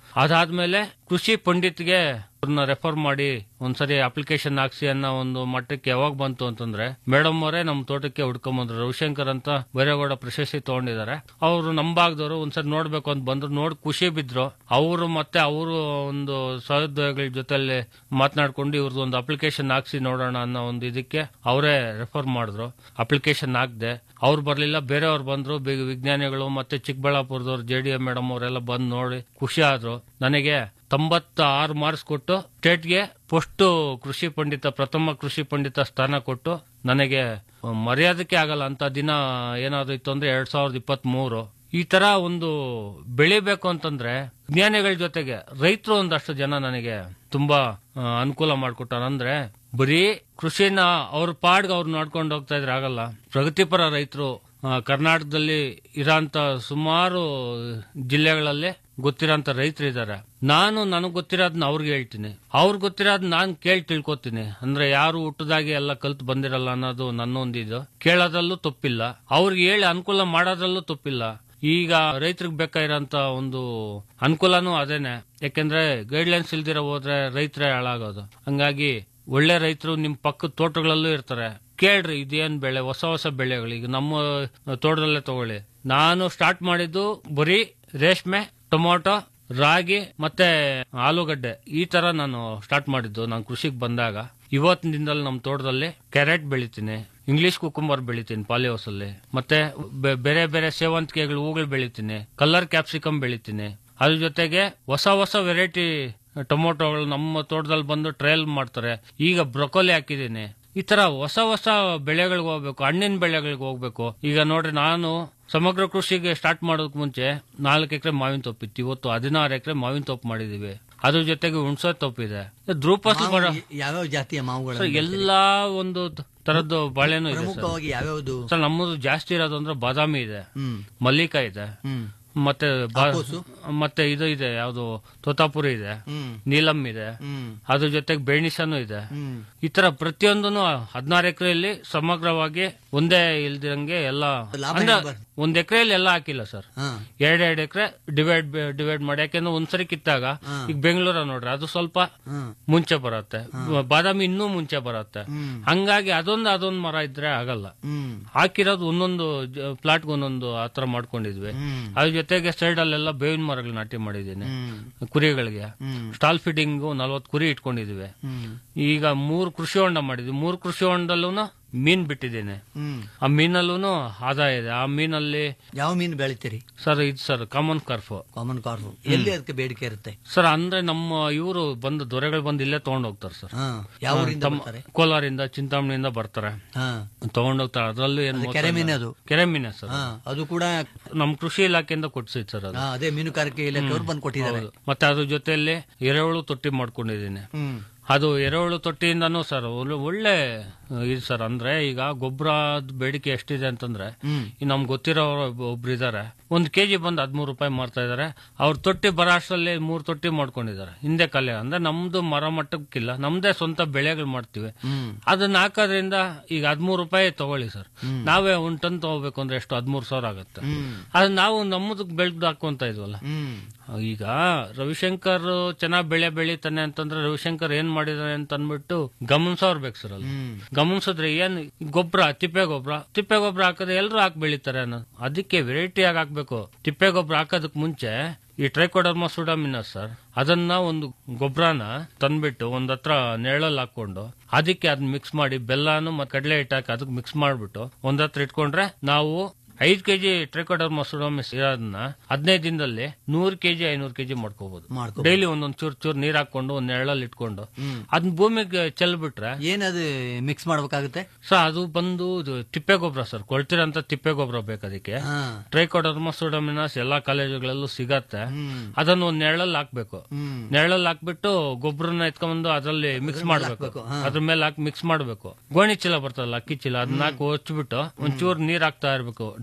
ಅದಾದ್ಮೇಲೆ ಕೃಷಿ ಪಂಡಿತ್ಗೆ ಅವ್ರನ್ನ ರೆಫರ್ ಮಾಡಿ ಒಂದ್ಸರಿ ಅಪ್ಲಿಕೇಶನ್ ಹಾಕ್ಸಿ ಅನ್ನೋ ಒಂದು ಮಟ್ಟಕ್ಕೆ ಯಾವಾಗ ಬಂತು ಅಂತಂದ್ರೆ ಮೇಡಮ್ ಅವರೇ ನಮ್ಮ ತೋಟಕ್ಕೆ ಹುಡ್ಕೊಂಬಂದ್ರು ರವಿಶಂಕರ್ ಅಂತ ಬೈರೇಗೌಡ ಪ್ರಶಸ್ತಿ ತಗೊಂಡಿದ್ದಾರೆ ಅವರು ನಮ್ಮ ಭಾಗದವರು ಒಂದ್ಸರಿ ನೋಡ್ಬೇಕು ಅಂತ ಬಂದ್ರು ನೋಡ್ ಖುಷಿ ಬಿದ್ರು ಅವರು ಮತ್ತೆ ಅವರು ಒಂದು ಸಹೋದ್ಯೋಗಿಗಳ ಜೊತೆಲಿ ಮಾತನಾಡ್ಕೊಂಡು ಇವ್ರದ್ದು ಒಂದು ಅಪ್ಲಿಕೇಶನ್ ಹಾಕ್ಸಿ ನೋಡೋಣ ಅನ್ನೋ ಒಂದು ಇದಕ್ಕೆ ಅವರೇ ರೆಫರ್ ಮಾಡಿದ್ರು ಅಪ್ಲಿಕೇಶನ್ ಹಾಕ್ದೆ ಅವ್ರು ಬರ್ಲಿಲ್ಲ ಬೇರೆಯವ್ರು ಬಂದ್ರು ಬಿ- ವಿಜ್ಞಾನಿಗಳು ಮತ್ತೆ ಚಿಕ್ಕಬಳ್ಳಾಪುರದವ್ರು ಜೆ ಡಿ ಎಂ ಮೇಡಮ್ ಅವರೆಲ್ಲ ಬಂದು ನೋಡಿ ಖುಷಿ ಆದ್ರು ನನಗೆ ತೊಂಬತ್ತ ಆರು ಮಾರ್ಕ್ಸ್ ಕೊಟ್ಟು ಸ್ಟೇಟ್ಗೆ ಫಸ್ಟ್ ಕೃಷಿ ಪಂಡಿತ ಪ್ರಥಮ ಕೃಷಿ ಪಂಡಿತ ಸ್ಥಾನ ಕೊಟ್ಟು ನನಗೆ ಮರ್ಯಾದಕ್ಕೆ ಆಗಲ್ಲ ಅಂತ ದಿನ ಏನಾದ್ರು ಇತ್ತು ಅಂದ್ರೆ ಎರಡ್ ಸಾವಿರದ ಇಪ್ಪತ್ತ್ ಮೂರು ಈ ತರ ಒಂದು ಬೆಳಿಬೇಕು ಅಂತಂದ್ರೆ ವಿಜ್ಞಾನಿಗಳ ಜೊತೆಗೆ ರೈತರು ಒಂದಷ್ಟು ಜನ ನನಗೆ ತುಂಬಾ ಆ, ಅನುಕೂಲ ಮಾಡ್ಕೊಟ್ಟಾರ ಅಂದ್ರೆ ಬರೀ ಕೃಷಿನ ಅವ್ರ ಪಾಡ್ಗೆ ಅವ್ರು ನೋಡ್ಕೊಂಡು ಹೋಗ್ತಾ ಇದ್ರೆ ಆಗಲ್ಲ ಪ್ರಗತಿಪರ ರೈತರು ಕರ್ನಾಟಕದಲ್ಲಿ ಇರೋಂತ ಸುಮಾರು ಜಿಲ್ಲೆಗಳಲ್ಲಿ ಗೊತ್ತಿರೋಂತ ರೈತರು ಇದ್ದಾರೆ ನಾನು ನನಗ್ ಗೊತ್ತಿರೋದನ್ನ ಅವ್ರಿಗೆ ಹೇಳ್ತೀನಿ ಅವ್ರಿಗೆ ಗೊತ್ತಿರೋದ್ ನಾನ್ ಕೇಳಿ ತಿಳ್ಕೊತೀನಿ ಅಂದ್ರೆ ಯಾರು ಹುಟ್ಟದಾಗೆ ಎಲ್ಲ ಕಲ್ತು ಬಂದಿರಲ್ಲ ಅನ್ನೋದು ನನ್ನೊಂದಿದು ಕೇಳೋದ್ರಲ್ಲೂ ತಪ್ಪಿಲ್ಲ ಅವ್ರಿಗೆ ಹೇಳಿ ಅನುಕೂಲ ಮಾಡೋದ್ರಲ್ಲೂ ತಪ್ಪಿಲ್ಲ ಈಗ ರೈತರಿಗೆ ಬೇಕಾಗಿರೋಂತ ಒಂದು ಅನುಕೂಲನೂ ಅದೇನೆ ಯಾಕೆಂದ್ರೆ ಗೈಡ್ಲೈನ್ಸ್ ಇಲ್ದಿರ ಹೋದ್ರೆ ರೈತರೇ ಹಾಳಾಗೋದು ಹಂಗಾಗಿ ಒಳ್ಳೆ ರೈತರು ನಿಮ್ ಪಕ್ಕದ ತೋಟಗಳಲ್ಲೂ ಇರ್ತಾರೆ ಕೇಳ್ರಿ ಇದೇನ್ ಬೆಳೆ ಹೊಸ ಹೊಸ ಬೆಳೆಗಳು ಈಗ ನಮ್ಮ ತೋಟದಲ್ಲೇ ತಗೊಳ್ಳಿ ನಾನು ಸ್ಟಾರ್ಟ್ ಮಾಡಿದ್ದು ಬರೀ ರೇಷ್ಮೆ ಟೊಮೊಟೊ ರಾಗಿ ಮತ್ತೆ ಆಲೂಗಡ್ಡೆ ಈ ತರ ನಾನು ಸ್ಟಾರ್ಟ್ ಮಾಡಿದ್ದು ನಾನು ಕೃಷಿಗೆ ಬಂದಾಗ ಇವತ್ತಿನ ದಿನದಲ್ಲಿ ನಮ್ಮ ತೋಟದಲ್ಲಿ ಕ್ಯಾರೆಟ್ ಬೆಳಿತೀನಿ ಇಂಗ್ಲಿಷ್ ಕುಕುಂಬರ್ ಬೆಳಿತೀನಿ ಪಾಲಿ ಹೌಸ್ ಅಲ್ಲಿ ಮತ್ತೆ ಬೆ- ಬೇರೆ ಬೇರೆ ಸೇವಂತಿಗೆಗಳು ಹೂಗಳು ಬೆಳಿತೀನಿ ಕಲರ್ ಕ್ಯಾಪ್ಸಿಕಮ್ ಬೆಳಿತೀನಿ ಅದ್ರ ಜೊತೆಗೆ ಹೊಸ ಹೊಸ ವೆರೈಟಿ ಟೊಮೊಟೊಗಳು ನಮ್ಮ ತೋಟದಲ್ಲಿ ಬಂದು ಟ್ರಯಲ್ ಮಾಡ್ತಾರೆ ಈಗ ಬ್ರೊಕೊಲಿ ಹಾಕಿದ್ದೀನಿ ಈ ತರ ಹೊಸ ಹೊಸ ಬೆಳೆಗಳಿಗೆ ಹೋಗ್ಬೇಕು ಹಣ್ಣಿನ ಬೆಳೆಗಳಿಗೆ ಹೋಗ್ಬೇಕು ಈಗ ನೋಡ್ರಿ ನಾನು ಸಮಗ್ರ ಕೃಷಿಗೆ ಸ್ಟಾರ್ಟ್ ಮಾಡೋದಕ್ಕೆ ಮುಂಚೆ ನಾಲ್ಕು ಎಕರೆ ಮಾವಿನ ತೋಪಿತ್ತು ಇವತ್ತು ಹದಿನಾರು ಎಕರೆ ಮಾವಿನ ತೋಪು ಮಾಡಿದೀವಿ ಅದ್ರ ಜೊತೆಗೆ ಹುಣಸೆ ತೋಪಿದೆ ಧ್ರುವ ಫಸಲು ಬರೋ ಯಾವ್ಯಾವ ಜಾತಿಯ ಮಾವುಗಳು ಸರ್, ಎಲ್ಲಾ ಒಂದು ತರದ್ದು ಬಾಳೆನೂ ಇದೆ ಸರ್ ಪ್ರಮುಖವಾಗಿ ಯಾವ್ಯಾವ್ದು ಸರ್ ನಮ್ಮದು ಜಾಸ್ತಿ ಇರೋದು ಅಂದ್ರೆ ಬಾದಾಮಿ ಇದೆ ಹ್ಮ್ ಮಲ್ಲಿಕ ಇದೆ ಹ್ಮ್ ಮತ್ತೆ ಬಾ- ಹಾಪೂಸು? ಮತ್ತೆ ಇದು ಇದೆ ಯಾವುದು ತೋತಾಪುರಿ ಇದೆ ಹ್ಮ್ ನೀಲಂ ಇದೆ ಹ್ಮ್ ಅದ್ರ ಜೊತೆಗೆ ಬೇಣಿಸನು ಇದೆ ಹ್ಮ್ ಈ ತರ ಪ್ರತಿಯೊಂದನು ಹದಿನಾರು ಎಕರೆಯಲ್ಲಿ ಸಮಗ್ರವಾಗಿ ಒಂದೇ ಇಲ್ದಿರಂಗೆ ಎಲ್ಲ ಲಾಭ ಅಂದ್ರೆ ಹೆಂಗ್ ಬರ್- ಒಂದ್ ಎಕರೆಯಲ್ಲಿ ಎಲ್ಲ ಹಾಕಿಲ್ಲ ಸರ್ ಹಾ ಎರಡೆರಡು ಎಕರೆ ಡಿವೈಡ್ ಡಿವೈಡ್ ಮಾಡಿ ಯಾಕೆಂದ್ರೆ ಒಂದ್ಸರಿ ಕಿತ್ತಾಗ ಹಾ. ಈಗ ಬೆಂಗಳೂರ ನೋಡ್ರಿ ಅದು ಸ್ವಲ್ಪ ಹ್ಮ್ ಮುಂಚೆ ಬರುತ್ತೆ ಬಾದಾಮಿ ಇನ್ನೂ ಮುಂಚೆ ಬರುತ್ತೆ ಹ್ಮ್ ಹಂಗಾಗಿ ಅದೊಂದು ಅದೊಂದು ಮರ ಇದ್ರೆ ಆಗಲ್ಲ ಹ್ಮ್ ಹಾಕಿರೋದು ಒಂದೊಂದು ಪ್ಲಾಟ್ಗೆ ಒಂದೊಂದು ಆತರ ಮಾಡ್ಕೊಂಡಿದ್ವಿ ಹ್ಮ್ ಅದ್ರ ಜೊತೆಗೆ ಸೈಡ್ ಅಲ್ಲೆಲ್ಲ ಬೇವಿನ ಮರಗಳು ನಾಟಿ ಮಾಡಿದ್ದೀನಿ ಹ್ಮ್ ಕುರಿಗಳಿಗೆ ಹ್ಮ್ ಸ್ಟಾಲ್ ಫೀಡಿಂಗು ನಲ್ವತ್ತು ಕುರಿ ಇಟ್ಕೊಂಡಿದ್ವಿ ಹ್ಮ್ ಈಗ ಮೂರು ಕೃಷಿ ಹೊಂಡ ಮಾಡಿದ್ವಿ ಮೂರು ಕೃಷಿ ಹೊಂಡದಲ್ಲೂ ಮೀನ್ ಬಿಟ್ಟಿದ್ದೇನೆ ಹ್ಮ್ ಆ ಮೀನಲ್ಲೂ ಆದಾಯ ಇದೆ ಆ ಮೀನಲ್ಲಿ ಯಾವ ಮೀನು ಬೆಳಿತೀರಿ ಸರ್ ಇದು sir common carp common carp ಎಲ್ಲಿ ಅದಕ್ಕೆ ಬೇಡಿಕೆ ಇರುತ್ತೆ ಸರ್ ಅಂದ್ರೆ ನಮ್ಮ ಇವರು ಬಂದು ದೊರೆಗಳು ಬಂದು ಇಲ್ಲೇ ತಗೊಂಡ್ ಹೋಗ್ತಾರೆ ಸರ್ ಹಾ ಯಾವ ಊರಿಂದ ತಮ್ಮ ಬರ್ತಾರೆ ಕೋಲಾರಿಂದ ಚಿಂತಾಮಣಿಯಿಂದ ಬರ್ತಾರೆ ಹಾ ತಗೊಂಡ್ ಹೋಗ್ತಾರೆ ಅದ್ರಲ್ಲೂ ಏನು ಅದು ಕೆರೆ ಮೀನು ಅದು ಕೆರೆ ಮೀನೇ ಸರ್ ಹಾ ಅದು ಕೂಡ ನಮ್ ಕೃಷಿ ಇಲಾಖೆಯಿಂದ ಕೊಡ್ಸಿದ್ ಸರ್ ಅದು ಹಾ, ಅದೇ ಮೀನುಗಾರಿಕೆ ಇಲಾಖೆಯವರು ಬಂದು ಕೊಟ್ಟಿದ್ದಾರೆ ಹೌದು. ಮತ್ತೆ ಅದ್ರ ಜೊತೆಯಲ್ಲಿ ಎರೆಹುಳು ತೊಟ್ಟಿ ಮಾಡ್ಕೊಂಡಿದ್ದೀನಿ ಹ್ಮ್ ಅದು ಎರೆಹುಳು ತೊಟ್ಟಿಯಿಂದನೂ ಸರ್ ಒಳ್ಳೆ ಒಳ್ಳೆ ಇದು ಸರ್ ಅಂದ್ರೆ ಈಗ ಗೊಬ್ಬರದ ಬೇಡಿಕೆ ಎಷ್ಟಿದೆ ಅಂತಂದ್ರೆ ಹ್ಮ್ ಈ ನಮ್ಗೆ ಗೊತ್ತಿರೋ ಒಬ್ರು ಇದಾರೆ ಒಂದ್ ಕೆಜಿ ಬಂದು ಹದಿಮೂರು ರೂಪಾಯಿ ಮಾರ್ತಾ ಇದಾರೆ ಅವ್ರ ತೊಟ್ಟಿ ಬರೋ ಅಷ್ಟರಲ್ಲಿ ಮೂರ್ ತೊಟ್ಟಿ ಮಾಡ್ಕೊಂಡಿದ್ದಾರೆ ಹಿಂದೆ ಕಲೆ ಅಂದ್ರೆ ನಮ್ದು ಮರ ಮಟ್ಟಕ್ಕಿಲ್ಲ ನಮ್ದೇ ಸ್ವಂತ ಬೆಳೆಗಳು ಮಾಡ್ತೀವಿ ಹ್ಮ್ ಅದನ್ನ ಹಾಕೋದ್ರಿಂದ ಈಗ ಹದಿಮೂರು ರೂಪಾಯಿ ತಗೊಳ್ಳಿ ಸರ್ ನಾವೇ ಒಂದ್ ಟನ್ ತಗೋಬೇಕು ಅಂದ್ರೆ ಎಷ್ಟು ಹದಿಮೂರು ಸಾವಿರ ಆಗುತ್ತೆ ಹ್ಮ್ ಅದು ನಾವು ನಮ್ಮದಕ್ಕೆ ಬೆಳೆದು ಹಾಕೊಂತ ಇದ್ವಲ್ಲ ಹ್ಮ್ ಈಗ ರವಿಶಂಕರ್ ಚೆನ್ನಾಗ್ ಬೆಳೆ ಬೆಳಿತಾನೆ ಅಂತಂದ್ರೆ ರವಿಶಂಕರ್ ಏನ್ ಮಾಡಿದಾನೆ ಅಂತ ಅಂದ್ಬಿಟ್ಟು ಗಮನಿಸೋರ್ ಬೇಕು ಸರ್ ಅಲ್ಲಿ ಹ್ಮ್ ಗಮನಿಸಿದ್ರೆ ಏನ್ ಗೊಬ್ಬರ ತಿಪ್ಪೆ ಗೊಬ್ಬರ ತಿಪ್ಪೆ ಗೊಬ್ಬರ ಹಾಕಿದ್ರೆ ಎಲ್ಲರೂ ಹಾಕಿ ಬೆಳಿತಾರೆ ಅನ್ನೋ ಅದಕ್ಕೆ ವೆರೈಟಿ ಆಗಿ ಹಾಕ್ಬೇಕು ತಿಪ್ಪೆ ಗೊಬ್ಬರ ಹಾಕೋದಕ್ ಮುಂಚೆ ಈ ಟ್ರೈಕೋಡರ್ಮಾ ಸುಡಾಮಿನಸ್ ಸರ್ ಅದನ್ನ ಒಂದು ಗೊಬ್ಬರನ ತಂದ್ಬಿಟ್ಟು ಒಂದ್ ಹತ್ರ ನೆರಳಲ್ಲಿ ಹಾಕೊಂಡು ಅದಕ್ಕೆ ಅದನ್ನ ಮಿಕ್ಸ್ ಮಾಡಿ ಬೆಲ್ಲನು ಮತ್ತೆ ಕಡಲೆ ಹಿಟ್ಟು ಹಾಕಿ ಅದಕ್ಕೆ ಮಿಕ್ಸ್ ಮಾಡ್ಬಿಟ್ಟು ಒಂದ್ ಹತ್ರ ಇಟ್ಕೊಂಡ್ರೆ ನಾವು ಐದ್ ಕೆಜಿ ಟ್ರೈಕೋಡರ್ಮಾ ಸುಡಾಮಿಸ್ ಇರೋದನ್ನ ಹದಿನೈದು ದಿನದಲ್ಲಿ ನೂರ್ ಕೆಜಿ ಐನೂರು ಕೆಜಿ ಮಾಡ್ಕೋಬಹುದು ಮಾಡ್ಕೊ ಡೈಲಿ ಒಂದೊಂದ್ ಚೂರ್ ಚೂರ್ ನೀರ್ ಹಾಕೊಂಡು ಒಂದ್ ನೆರಳಲ್ಲಿ ಇಟ್ಕೊಂಡು ಹ್ಮ್ ಅದನ್ನ ಭೂಮಿಗೆ ಚೆಲ್ಬಿಟ್ರೆ ಏನದು ಮಿಕ್ಸ್ ಮಾಡ್ಬೇಕಾಗುತ್ತೆ ಸರ್ ಅದು ಬಂದು ಇದು ತಿಪ್ಪೆ ಗೊಬ್ಬರ ಸರ್ ಕೊಳ್ತಿರೋಂತ ತಿಪ್ಪೆ ಗೊಬ್ಬರ ಬೇಕು ಅದಕ್ಕೆ ಹಾ ಟ್ರೈಕೋಡರ್ಮಸೋಡಮಿನಾಸ್ ಎಲ್ಲಾ ಕಾಲೇಜುಗಳಲ್ಲೂ ಸಿಗತ್ತೆ ಹ್ಮ್ ಅದನ್ನ ಒಂದ್ ನೆರಳಲ್ಲಿ ಹಾಕ್ಬೇಕು ಹ್ಮ್ ನೆರಳಲ್ಲಿ ಹಾಕ್ಬಿಟ್ಟು ಗೊಬ್ಬರನ್ನ ಎತ್ಕೊಂಡ್ಬಂದು ಅದ್ರಲ್ಲಿ ಮಿಕ್ಸ್ ಮಾಡ್ಬೇಕು ಹಾಕ್ಬೇಕು, ಹಾ. ಅದ್ರ ಮೇಲೆ ಹಾಕಿ ಮಿಕ್ಸ್ ಮಾಡ್ಬೇಕು ಗೋಣಿ ಚೀಲ ಬರ್ತದಲ್ಲ ಅಕ್ಕಿ ಚೀಲ ಅದನ್ನ ಹಾಕಿ ಹೊಚ್ಬಿಟ್ಟು ಒಂಚೂರು ನೀರ್ ಹಾಕ್ತಾ ಇರ್ಬೇಕು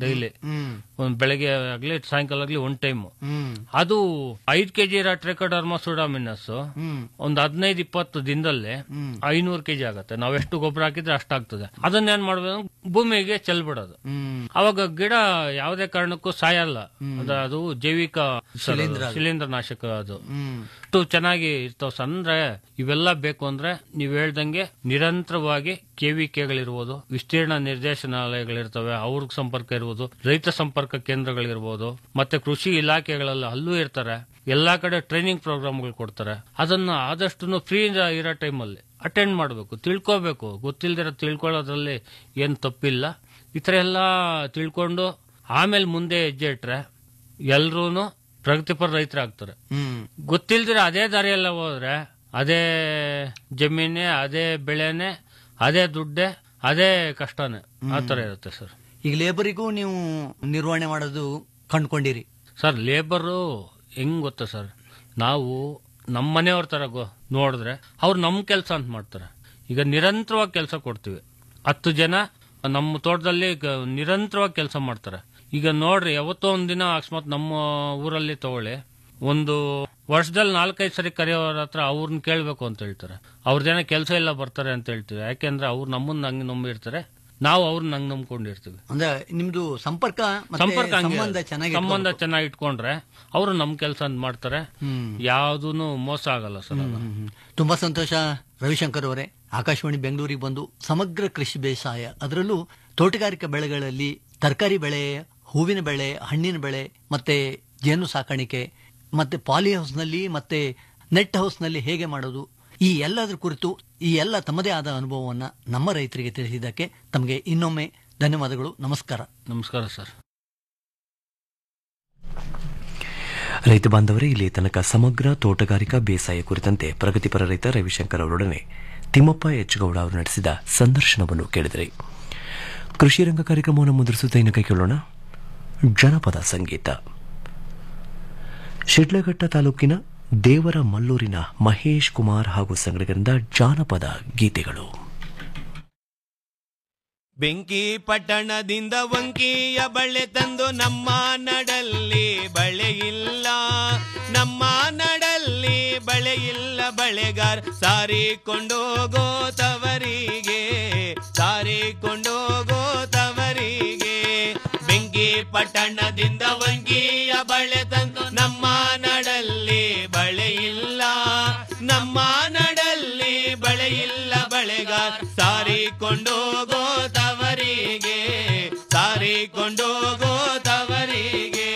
ಡೈಲಿ ಹ್ಮ್ ಒಂದ್ ಬೆಳಗ್ಗೆ ಆಗ್ಲಿ ಸಾಯಂಕಾಲ ಆಗ್ಲಿ ಒಂದ್ ಟೈಮ್ ಹ್ಮ್ ಅದು ಐದ್ ಕೆಜಿ ಇರೋ ಟ್ರೆಕೋಡರ್ಮಾ ಸುಡಾಮಿನಸ್ ಹ್ಮ್ ಒಂದ್ ಹದಿನೈದು ಇಪ್ಪತ್ತು ದಿನದಲ್ಲಿ ಹ್ಮ್. ಐನೂರು ಕೆಜಿ ಆಗತ್ತೆ ನಾವ್ ಎಷ್ಟು ಗೊಬ್ಬರ ಹಾಕಿದ್ರೆ ಅಷ್ಟಾಗ್ತದೆ ಅದನ್ನ ಏನ್ ಮಾಡ್ಬೇಕು ಭೂಮಿಗೆ ಚೆಲ್ಬಿಡೋದು ಹ್ಮ್ ಅವಾಗ ಗಿಡ ಯಾವುದೇ ಕಾರಣಕ್ಕೂ ಸಾಯಲ್ಲ ಅಂದ್ರೆ ಅದು ಜೈವಿಕ ಶಿಲೀಂಧ್ರ ಅದು. ಶಿಲೀಂಧ್ರ ನಾಶಕ ಅದು ಹ್ಮ್ ಅಷ್ಟು ಚೆನ್ನಾಗಿ ಇರ್ತಾವ ಸರ್. ಅಂದ್ರೆ ಇವೆಲ್ಲ ಬೇಕು ಅಂದ್ರೆ ನೀವ್ ಹೇಳ್ದಂಗೆ ನಿರಂತರವಾಗಿ ಕೆವಿಕೆಗಳಿರ್ಬೋದು ವಿಸ್ತೀರ್ಣ ನಿರ್ದೇಶನಾಲಯಗಳಿರ್ತವೆ ಅವ್ರಿಗೆ ಸಂಪರ್ಕ ಇರ್ಬೋದು ರೈತ ಸಂಪರ್ಕ ಕೇಂದ್ರಗಳಿರ್ಬೋದು ಮತ್ತೆ ಕೃಷಿ ಇಲಾಖೆಗಳೆಲ್ಲ ಅಲ್ಲೂ ಇರ್ತಾರೆ ಎಲ್ಲಾ ಕಡೆ ಟ್ರೈನಿಂಗ್ ಪ್ರೋಗ್ರಾಮ್ಗಳು ಕೊಡ್ತಾರೆ ಅದನ್ನ ಆದಷ್ಟು ಫ್ರೀ ಇರೋ ಟೈಮಲ್ಲಿ ಅಟೆಂಡ್ ಮಾಡಬೇಕು ತಿಳ್ಕೋಬೇಕು ಗೊತ್ತಿಲ್ದಿರ ತಿಳ್ಕೊಳ್ಳೋದ್ರಲ್ಲಿ ಏನ್ ತಪ್ಪಿಲ್ಲ ಈ ತರ ಎಲ್ಲ ತಿಳ್ಕೊಂಡು ಆಮೇಲೆ ಮುಂದೆ ಹೆಜ್ಜೆ ಇಟ್ರೆ ಎಲ್ರೂ ಪ್ರಗತಿಪರ ರೈತರಾಗ್ತಾರೆ ಹ್ಮ್ ಗೊತ್ತಿಲ್ದಿರ ಅದೇ ದಾರಿಯೆಲ್ಲ ಹೋದ್ರೆ ಅದೇ ಜಮೀನೇ ಅದೇ ಬೆಳೆನೆ ಅದೇ ದುಡ್ಡೆ ಅದೇ ಕಷ್ಟನೇ ಆ ತರ ಇರುತ್ತೆ ಸರ್ ಈಗ ಲೇಬರಿಗೂ ನೀವು ನಿರ್ವಹಣೆ ಮಾಡೋದು ಕಂಡ್ಕೊಂಡಿರಿ ಸರ್ ಲೇಬರು ಹೆಂಗ್ ಗೊತ್ತಾ ಸರ್ ನಾವು ನಮ್ಮ ಮನೆಯವ್ರ ತರ ಗೊ- ನೋಡಿದ್ರೆ ಅವ್ರು ನಮ್ಮ ಕೆಲಸ ಅಂತ ಮಾಡ್ತಾರೆ ಈಗ ನಿರಂತರವಾಗಿ ಕೆಲಸ ಕೊಡ್ತೀವಿ ಹತ್ತು ಜನ ನಮ್ಮ ತೋಟದಲ್ಲಿ ಗ- ನಿರಂತರವಾಗಿ ಕೆಲಸ ಮಾಡ್ತಾರೆ ಈಗ ನೋಡ್ರಿ ಯಾವತ್ತೋ ಒಂದಿನ ಅಕಸ್ಮಾತ್ ನಮ್ಮ ಊರಲ್ಲಿ ತಗೊಳ್ಳಿ ಒಂದು ವರ್ಷದಲ್ಲಿ ನಾಲ್ಕೈದು ಸರಿ ಕರೆಯೋರ ಹತ್ರ ಅವ್ರನ್ನ ಕೇಳಬೇಕು ಅಂತ ಹೇಳ್ತಾರೆ ಅವ್ರದ್ದೇನೋ ಕೆಲಸ ಇಲ್ಲ ಬರ್ತಾರೆ ಅಂತ ಹೇಳ್ತೀವಿ ಯಾಕೆಂದ್ರೆ ಅವ್ರು ನಮ್ಮನ್ನ ಹಂಗೆ ನಂಬಿರ್ತಾರೆ ನಾವು ಅವ್ರನ್ನ ಹಂಗೆ ನಂಬ್ಕೊಂಡಿರ್ತೀವಿ ಅಂದ್ರೆ ನಿಮ್ದು ಸಂಪರ್ಕ ಮತ್ತೆ ಸಂಪರ್ಕ ಹಂಗೆ ಸಂಬಂಧ ಚೆನ್ನಾಗಿ ಸಂಬಂಧ ಚೆನ್ನಾಗಿ ಇಟ್ಕೊಂಡ್ರೆ ಅವರು ನಮ್ ಕೆಲಸ ಮಾಡ್ತಾರೆ ಹ್ಮ್ ಯಾವ್ದೂನು ಮೋಸ ಆಗಲ್ಲ ಸರ್ ಅದು. ಹ್ಮ್, ಹ್ಮ್. ತುಂಬಾ ಸಂತೋಷ ರವಿಶಂಕರ್ ಅವರೇ ಆಕಾಶವಾಣಿ ಬೆಂಗಳೂರಿಗೆ ಬಂದು ಸಮಗ್ರ ಕೃಷಿ ಬೇಸಾಯ ಅದರಲ್ಲೂ ತೋಟಗಾರಿಕಾ ಬೆಳೆಗಳಲ್ಲಿ ತರಕಾರಿ ಬೆಳೆ ಹೂವಿನ ಬೆಳೆ ಹಣ್ಣಿನ ಬೆಳೆ ಮತ್ತೆ ಜೇನು ಸಾಕಾಣಿಕೆ ಮತ್ತೆ ಪಾಲಿ ಹೌಸ್ನಲ್ಲಿ ಮತ್ತೆ ನೆಟ್ ಹೌಸ್ನಲ್ಲಿ ಹೇಗೆ ಮಾಡೋದು ಈ ಎಲ್ಲದರ ಕುರಿತು ಈ ಎಲ್ಲ ತಮ್ಮದೇ ಆದ ಅನುಭವವನ್ನ ನಮ್ಮ ರೈತರಿಗೆ ತಿಳಿಸಿದ್ದಕ್ಕೆ ತಮಗೆ ಇನ್ನೊಮ್ಮೆ ಧನ್ಯವಾದಗಳು ನಮಸ್ಕಾರ ನಮಸ್ಕಾರ ಸರ್ ರೈತ ಬಾಂಧವರೇ ಇಲ್ಲಿ ತನಕ ಸಮಗ್ರ ತೋಟಗಾರಿಕಾ ಬೇಸಾಯ ಕುರಿತಂತೆ ಪ್ರಗತಿಪರ ರೈತ ರವಿಶಂಕರ್ ಅವರೊಡನೆ ತಿಮ್ಮಪ್ಪ ಎಚ್ ಗೌಡ ಅವರು ನಡೆಸಿದ ಸಂದರ್ಶನವನ್ನು ಕೇಳಿದರೆ ಕೃಷಿ ರಂಗ ಕಾರ್ಯಕ್ರಮವನ್ನು ಮುಂದುವರಿಸುತ್ತಾ ಇನ್ನು ಕೈ ಕೇಳೋಣ ಜನಪದ ಸಂಗೀತ ಶಿಡ್ಲಘಟ್ಟ ತಾಲೂಕಿನ ದೇವರ ಮಲ್ಲೂರಿನ ಮಹೇಶ್ ಕುಮಾರ್ ಹಾಗೂ ಸಂಗಡಿಗರಿಂದ ಜಾನಪದ ಗೀತೆಗಳು ಬೆಂಕಿ ಪಟ್ಟಣದಿಂದ ವಂಕಿಯ ಬಳೆ ತಂದು ನಮ್ಮ ನಡಲ್ಲಿ ಬಳೆ ಇಲ್ಲ ನಮ್ಮ ನಡಲ್ಲಿ ಬಳೆ ಇಲ್ಲ ಬಳೆಗಾರ್ ಸಾರಿಕೊಂಡೋಗೋ ತವರಿಗೆ ಸಾರಿಕೊಂಡೋಗೋ ತವರಿಗೆ ಬೆಂಕಿ ಪಟ್ಟಣದಿಂದ ವಂಕಿಯ ಬಳೆ ತಂದು ನಮ್ಮ ನಡಲ್ಲಿ ಬಳೆ ಇಲ್ಲ ನಮ್ಮ ನಡಲ್ಲಿ ಬಳೆ ಇಲ್ಲ ಬಳೆಗಾರ್ ಸಾರಿಕೊಂಡೋಗೋ ತವರಿಗೆ ಸಾರಿಕೊಂಡೋಗೋ ತವರಿಗೆ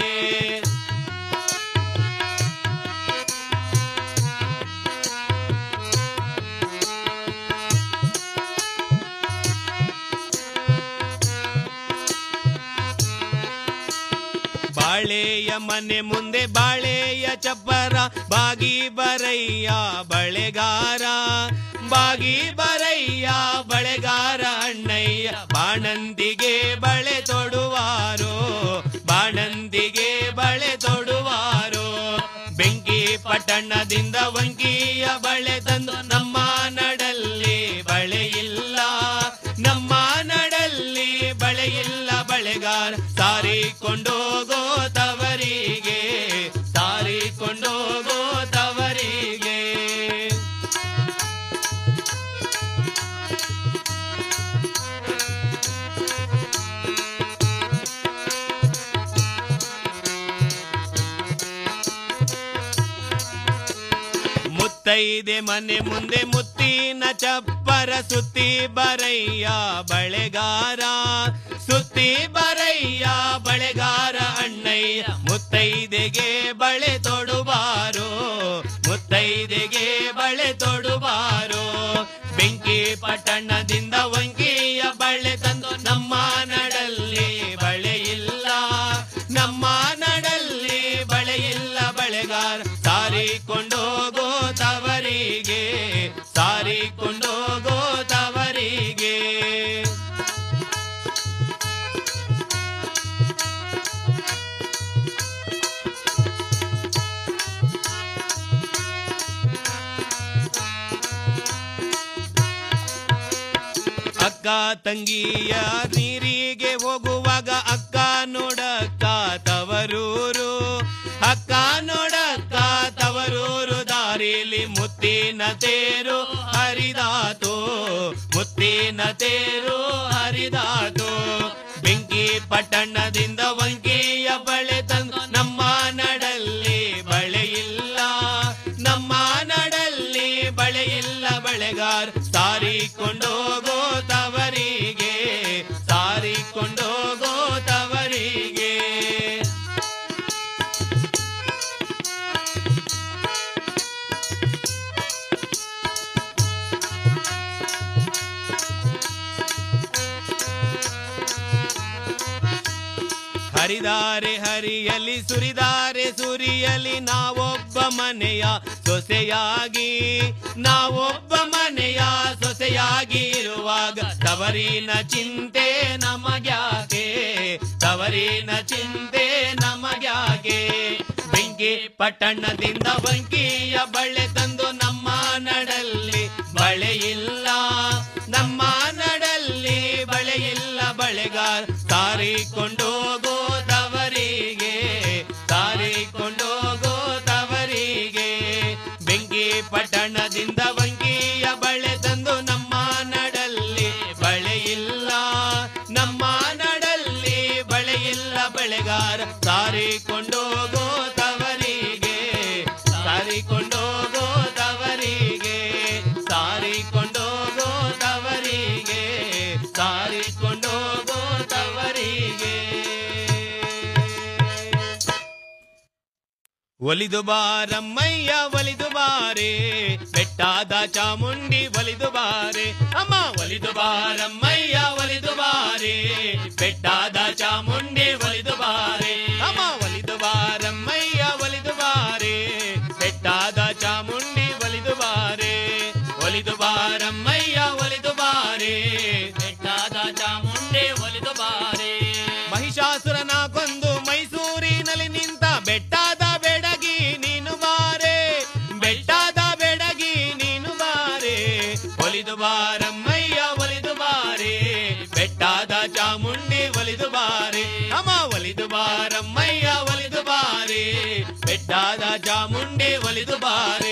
ಬಾಳೆಯ ಮನೆ ಮುಂದೆ ಬಾಳೆಯ ಚಪ್ಪರ ಬಾಗಿ ಬರಯ್ಯ ಬಳೆಗಾರ ಬಾಗಿ ಬರಯ್ಯ ಬಳೆಗಾರ ಅಣ್ಣಯ್ಯ ಬಾಣಂತಿಗೆ ಬಳೆ ತೊಡುವಾರೋ ಬಾಣಂತಿಗೆ ಬಳೆ ತೊಡುವಾರೋ ಬೆಂಕಿ ಪಟ್ಟಣದಿಂದ ವಂಕಿಯ ಬಳೆ ತಂದು ನಮ್ಮ ನಡಲ್ಲಿ ಬಳೆ ಇಲ್ಲ ನಮ್ಮ ನಡಲ್ಲಿ ಬಳೆ ಇಲ್ಲ ಬಳೆಗಾರ ಸಾರಿಕೊಂಡೋಗೋ ತವರಿಗೆ ಸಾರಿಕೊಂಡೋಗೋ ತವರಿಗೆ ಮುತ್ತೈದೆ ಮನೆ ಮುಂದೆ ಮುತ್ತಿನ ಚಪ್ಪರ ಸುತ್ತಿ ಬರಯ್ಯ ಬಳೆಗಾರ ಸುತ್ತಿ ಬರಯ್ಯ ಬಳೆಗಾರ ಅಣ್ಣಯ್ಯ ಮುತ್ತೈದೆಗೆ ಬಳೆ ತೊಡುಬಾರೋ ಮುತ್ತೈದೆಗೆ ಬಳೆ ತೊಡುಬಾರೋ ಬೆಂಕಿ ಪಟ್ಟಣದಿಂದ ವಂಕಿಯ ಬಳೆ ತಂದು ನಮ್ಮ ನಡಲ್ಲಿ ಬಳೆ ಇಲ್ಲ ನಮ್ಮ ನಡಲ್ಲಿ ಬಳೆ ಇಲ್ಲ ಬಳೆಗಾರ ಸಾರಿಕೊಂಡೋಗೋ ತವರಿಗೆ ಸಾರಿಕೊಂಡೋಗೋ ತವರಿಗೆ ಅಕ್ಕ ತಂಗಿಯ ನೀರಿಗೆ ಹೋಗುವಾಗ ಅಕ್ಕ ಊರಿನ ತೇರು ಹರಿದಾತು ಬೆಂಕಿ ಪಟ್ಟಣದಿಂದ ವಂಕಿಯ ಬಳೆ ತಂದು ನಮ್ಮ ನಡಲ್ಲಿ ಬಳೆ ಇಲ್ಲ ನಮ್ಮ ನಡಲ್ಲಿ ಬಳೆ ಇಲ್ಲ ಬಳೆಗಾರ ಸಾರಿಕೊಂಡೋಗೋ ತವರಿಗೆ ಸಾರಿಕೊಂಡೋಗೋ ತವರಿಗೆ ಹರಿದಾರೆ ಹರಿಯಲಿ ಸುರಿದಾರೆ ಸುರಿಯಲಿ ನಾವೊಬ್ಬ ಮನೆಯ ಸೊಸೆಯಾಗಿ ನಾವೊಬ್ಬ ಮನೆಯ ಸೊಸೆಯಾಗಿ ಇರುವಾಗ ತವರಿನ ಚಿಂತೆ ನಮಗ್ಯಾಕೆ ತವರಿನ ಚಿಂತೆ ನಮಗ್ಯಾಕೆ ಬೆಂಕಿ ಪಟ್ಟಣದಿಂದ ಬಂಕಿಯ ಬಳೆ ತಂದು ನಮ್ಮ ನಡಲ್ಲಿ ಬಳೆ ಇಲ್ಲ ನಮ್ಮ ನಡಲ್ಲಿ ಬಳೆ ಇಲ್ಲ ಬಳೆಗಾರ ಸಾರಿಕೊಂಡೋಗೋ ತವರಿಗೆ ಸಾರಿಕೊಂಡೋಗೋ ತವರಿಗೆ ಬೆಂಕಿ ಪಟ್ಟಣದಿಂದ ಬಂಕಿಯ ಬಳೆ ತಂದು ನಮ್ಮ ನಡಲ್ಲಿ ಬಳೆ ಇಲ್ಲ ನಮ್ಮ ನಡಲ್ಲಿ ಬಳೆ ಇಲ್ಲ ಬಳೆಗಾರ ಸಾರಿಕೊಂಡೋಗೋ ತವರಿಗೆ ಸಾರಿಕೊಂಡೋಗೋ ತವರಿಗೆ ಸಾರಿಕೊಂಡೋಗೋ ತವರಿಗೆ ಸಾರಿಕೊಂಡೋಗೋ ತವರಿಗೆ ಒಲಿದು ಬಾರಮ್ಮಯ್ಯ ಒಲಿದು ಬಾರೆ ಬೆಟ್ಟಾದ ಚಾಮುಂಡಿ ಒಲಿದು ಬಾರೆ ಅಮ್ಮ ಒಲಿದು ಬಾರಮ್ಮಯ್ಯ ಒಲಿದು ಬಾರೆ ಬೆಟ್ಟಾದ ಚಾಮುಂಡಿ ಒಲಿದು ಬಾರೆ ಅಮ್ಮ ಒಲಿದು ಬಾರಮ್ಮಯ್ಯ ಒಲಿದು ಬಾರೆ ಬೆಟ್ಟಾದ ಚಾಮುಂಡಿ ಒಲಿದು ಬಾರೆ ಒಲಿದು ಬಾರಮ್ಮಯ್ಯ ಒಲಿದು ಬಾರೆ ಬೆಟ್ಟಾದ ಚಾಮುಂಡಿ ಒಲಿದು ಬಾರೆ ಮಹಿಷಾಸುರನ ಕೊಂದು ಮೈಸೂರಿನಲ್ಲಿ ನಿಂತ ಬೆಟ್ಟಾದ ಬೆಡಗಿ ನೀನು ಬಾರೆ ಬೆಟ್ಟಾದ ಬೆಡಗಿ ನೀನು ಬಾರೆ ಒಲಿದು ಬಾರಮ್ಮಯ್ಯ ಒಲಿದು ಬಾರೆ ಬೆಟ್ಟಾದ ಚಾಮುಂಡಿ ಒಲಿದು ಬಾರೆ ಅಮ್ಮ ಒಲಿದು ಬಾರಮ್ಮಯ್ಯ ಒಲಿದು ಬಾರೆ ಬೆಟ್ಟಾದ ಚಾಮುಂಡಿ ಒಲಿದು ಬಾರೆ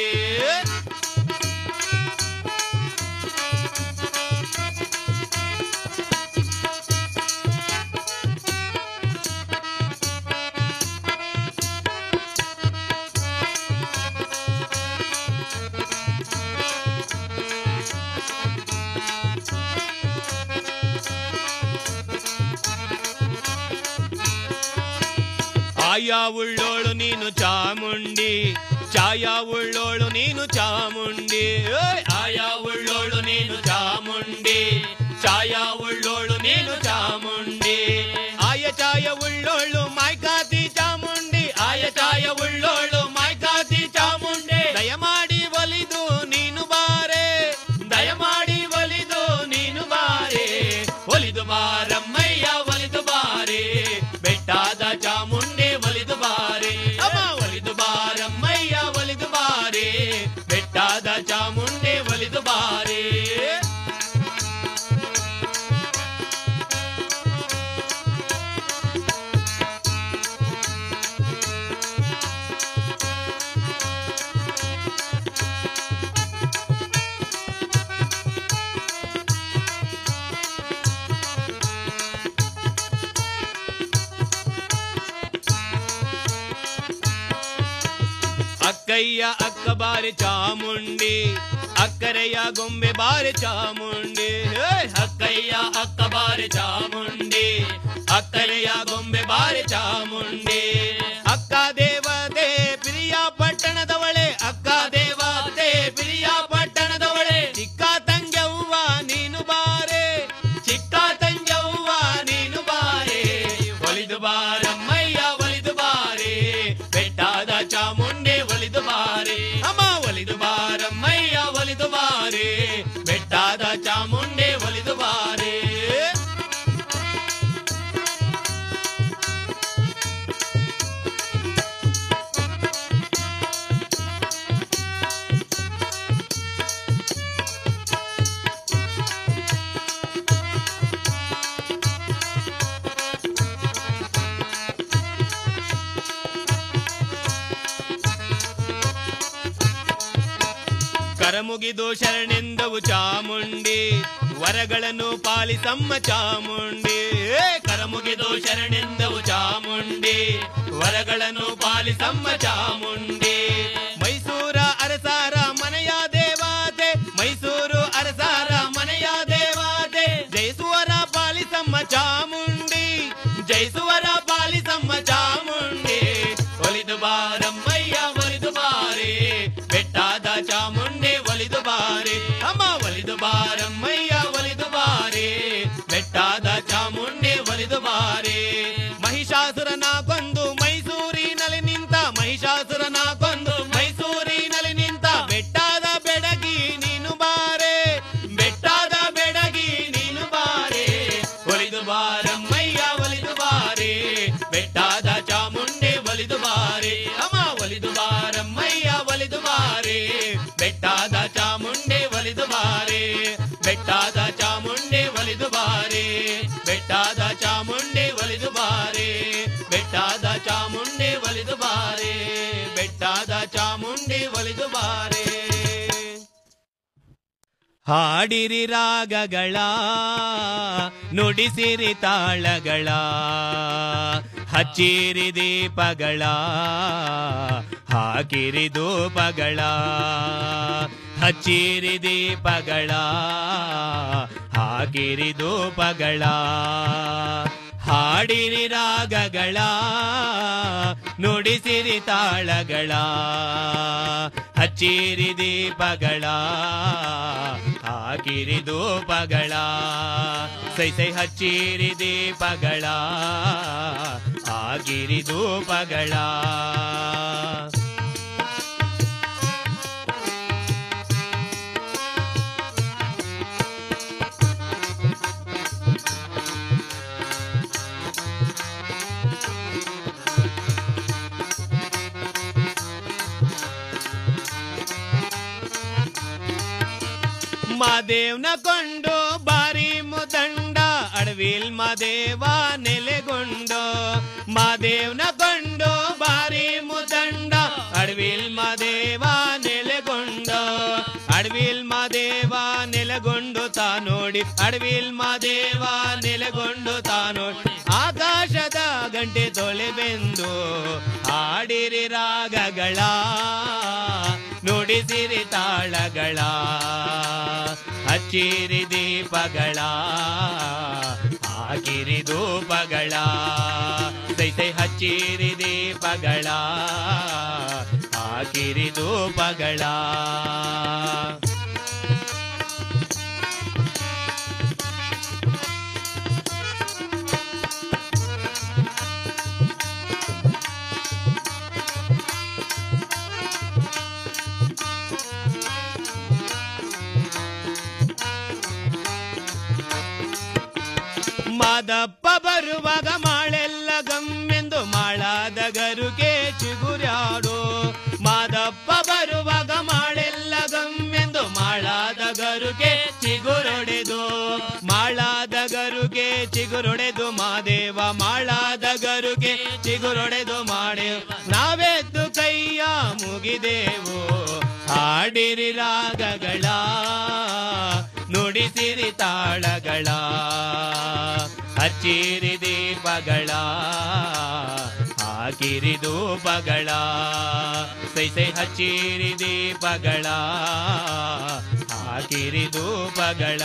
ಆಯಾ ಉಳ್ಳೋಳು ನೀನು ಚಾಮುಂಡಿ ಛಾಯಾ ಉಳ್ಳೋಳು ನೀನು ಚಾಮುಂಡಿ ಓಯ್! ಆಯಾ ಉಳ್ಳೋಳು ನೀನು ಚಾಮುಂಡಿ ಛಾಯಾ ಉಳ್ಳೋಳು ನೀನು ಚಾಮುಂಡಿ ಆಯ ಛಾಯ ಉಳ್ಳೋಳು ಮಾಯ್ಕಾತಿ ಚಾಮುಂಡಿ ಆಯ ಛಾಯ ಉಳ್ಳೋಳು ಮಾಯ್ಕಾತಿ ಚಾಮುಂಡಿ ದಯಮಾಡಿ ಒಲಿದು ನೀನು ಬಾರೆ ದಯಮಾಡಿ ಒಲಿದು ನೀನು ಬಾರೆ ಒಲಿದು ಬಾರಮ್ಮಯ್ಯ ಒಲಿದು ಬಾರೆ ಬೆಟ್ಟಾದ ಚಾಮುಂಡಿ ಒಲಿದು ಬಾರೆ ಅಮ್ಮ ಒಲಿದು ಬಾರಮ್ಮಯ್ಯ ಒಲಿದು ಬಾರೆ ಬೆಟ್ಟಾದ ಚಾಮುಂಡಿ ಒಲಿದು ಬಾರೆ ಅಕ್ಕಯ್ಯ ಅಕ್ಕ ಬಾರಿ ಚಾಮುಂಡಿ ಅಕ್ಕರೆಯ ಗೊಂಬೆ ಬಾರಿ ಚಾಮುಂಡಿ ಹೇ! ಅಕ್ಕಯ್ಯ ಅಕ್ಕ ಬಾರಿ ಚಾಮುಂಡಿ ಅಕ್ಕರೆಯ ಗೊಂಬೆ ಬಾರಿ ಚಾಮುಂಡಿ ಅಕ್ಕ ದೇವತೆ ಪ್ರಿಯ ಪಟ್ಟಣದವಳೆ ಅಕ್ಕ ದೇವತೆ ಪ್ರಿಯ ಪಟ್ಟಣದವಳೆ ಚಿಕ್ಕ ತಂಗವ್ವ ನೀನು ಬಾರೆ ಚಿಕ್ಕ ತಂಗವ್ವ ನೀನು ಬಾರೆ ಒಲಿದು ಬಾರಮ್ಮಯ್ಯ ಒಲಿದು ಬಾರೆ ಬೆಟ್ಟಾದ ಚಾಮುಂಡಿ ಒಲಿದು ಬಾರೆ ಅಮ್ಮ ಒಲಿದು ಬಾರಮ್ಮಯ್ಯ ಒಲಿದು ಬಾರೆ ಬೆಟ್ಟಾದ ಚಾಮುಂಡಿ ಒಲಿದು ಬಾರೆ ಕರಮುಗಿದು ಶರಣೆಂದವು ಚಾಮುಂಡಿ ವರಗಳನ್ನು ಪಾಲಿಸಮ್ಮ ಚಾಮುಂಡಿ ಏ, ಕರಮುಗಿದು ಶರಣೆಂದವು ಚಾಮುಂಡಿ ವರಗಳನ್ನು ಪಾಲಿಸಮ್ಮ ಚಾಮುಂಡಿ ಮೈಸೂರ ಅರಸಾರ ಮನೆಯ ದೇವಾದೆ ಮೈಸೂರು ಅರಸಾರ ಮನೆಯ ದೇವಾದೆ ಜಯಿಸುವರ ಪಾಲಿಸಮ್ಮ ಚಾಮುಂಡಿ ಜಯಿಸುವರ ಪಾಲಿಸಮ್ಮ ಚಾಮುಂಡಿ ಒಲಿದು ಬಾರಮ್ಮಯ್ಯ ಒಲಿದು ಬಾರೆ ಬೆಟ್ಟಾದ ಚಾಮುಂಡಿ ಒಲಿದು ಬಾರೆ ಅಮ್ಮ ಒಲಿದು ಬಾರಮ್ಮಯ್ಯ ಒಲಿದು ಬಾರೆ ಬೆಟ್ಟಾದ ಚಾಮುಂಡಿ ಒಲಿದು ಬಾರೆ ಮಹಿಷಾಸುರನ ಕೊಂದು ಮೈಸೂರಿನಲ್ಲಿ ನಿಂತ ಮಹಿಷಾಸುರನ ಕೊಂದು ಮೈಸೂರಿನಲ್ಲಿ ನಿಂತ ಬೆಟ್ಟಾದ ಬೆಡಗಿ ನೀನು ಬಾರೆ ಬೆಟ್ಟಾದ ಬೆಡಗಿ ನೀನು ಬಾರೆ ಒಲಿದು ಬಾರಮ್ಮಯ್ಯ ಒಲಿದು ಬಾರೆ ಬೆಟ್ಟಾದ ಚಾಮುಂಡಿ ಒಲಿದು ಬಾರೆ ಅಮ್ಮ ಒಲಿದು ಬಾರಮ್ಮಯ್ಯ ಒಲಿದು ಬಾರೆ ಬೆಟ್ಟಾದ ಚಾಮುಂಡಿ ಒಲಿದು ಬಾರೆ ಬೆಟ್ಟಾದ ಚಾಮುಂಡಿ ಒಲಿದು ಬಾರೆ ಬೆಟ್ಟಾದ ಚಾಮುಂಡಿ ಒಲಿದು ಬಾರೆ ಬೆಟ್ಟಾದ ಚಾಮುಂಡಿ ಒಲಿದು ಬಾರೆ ಬೆಟ್ಟಾದ ಚಾಮುಂಡಿ ಒಲಿದು ಬಾರೆ ಹಾಡಿರಿ ರಾಗಗಳ ನುಡಿಸಿರಿ ತಾಳಗಳ ಹಚ್ಚಿರಿ ದೀಪಗಳ ಹಾಕಿರಿ ಧೂಪಗಳ ಹಚ್ಚಿರಿ ದೀಪಗಳ ಹಾಕಿರಿ ಧೂಪಗಳ ಹಾಡಿರಿ ರಾಗಗಳ ನುಡಿಸಿರಿ ತಾಳಗಳ ಹಚ್ಚಿರಿ ದೀಪಗಳ ಹಾಕಿರಿ ಧೂಪಗಳ ಸೈ ಸೈ ಹಚ್ಚಿರಿ ದೀಪಗಳ ಹಾಕಿರಿ ಧೂಪಗಳ ಮಾದೇವ್ನ ಕೊಂಡು ಬಾರಿ ಮುದಂಡ ಅಡವಿಲ್ ಮಾದೇವ ನೆಲೆಗೊಂಡು ಮಾದೇವ್ನ ಕೊಂಡು ಬಾರಿ ಮುದಂಡ ಅಡವಿಲ್ ಮಾದೇವ ನೆಲೆಗೊಂಡು ಅಡವಿಲ್ ಮಾದೇವ ನೆಲೆಗೊಂಡು ತಾ ನೋಡಿ ಅಡವಿಲ್ ಮಾದೇವ ನೆಲೆಗೊಂಡು ತಾ ನೋಡಿ ಆಕಾಶದ ಗಂಟೆ ತೊಳೆಬೆಂದು ಹಾಡಿರಿ ರಾಗಗಳ ನುಡಿಸಿರಿ ತಾಳಗಳ ಹಚ್ಚಿರಿ ದೀಪಗಳ ಹಾಕಿರಿ ಧೂಪಗಳ ಸೈ ಸೈ ಹಚ್ಚಿರಿ ದೀಪಗಳ ಹಾಕಿರಿ ಧೂಪಗಳ ಮಾದಪ್ಪ ಬರುವಾಗ ಮಾಳೆಲ್ಲ ಗಮ್ಮೆಂದು ಮಾಳಾದ ಗರುಗೆ ಚಿಗುರ್ಯಾಡು ಮಾದಪ್ಪ ಬರುವಾಗ ಮಾಳೆಲ್ಲ ಗಮ್ಮೆಂದು ಮಾಳಾದ ಗರುಗೆ ಚಿಗುರೊಡೆದು ಮಾಳಾದ ಗರುಗೆ ಚಿಗುರೊಡೆದು ಮಾದೇವ ಮಾಳಾದ ಗರುಗೆ ಚಿಗುರೊಡೆದು ಮಾಡೆವು ನಾವೆದ್ದು ಕೈಯ ಮುಗಿದೆವು ಹಾಡಿರಿ ರಾಗಗಳ ನುಡಿಸಿರಿ ತಾಳಗಳ ಹಚ್ಚಿರಿ ದೀಪಗಳ ಹಾಕಿರಿ ಧೂಪಗಳ ಸೈ ಸೈ ಹಚ್ಚಿರಿ ದೀಪಗಳ ಹಾಕಿರಿ ಧೂಪಗಳ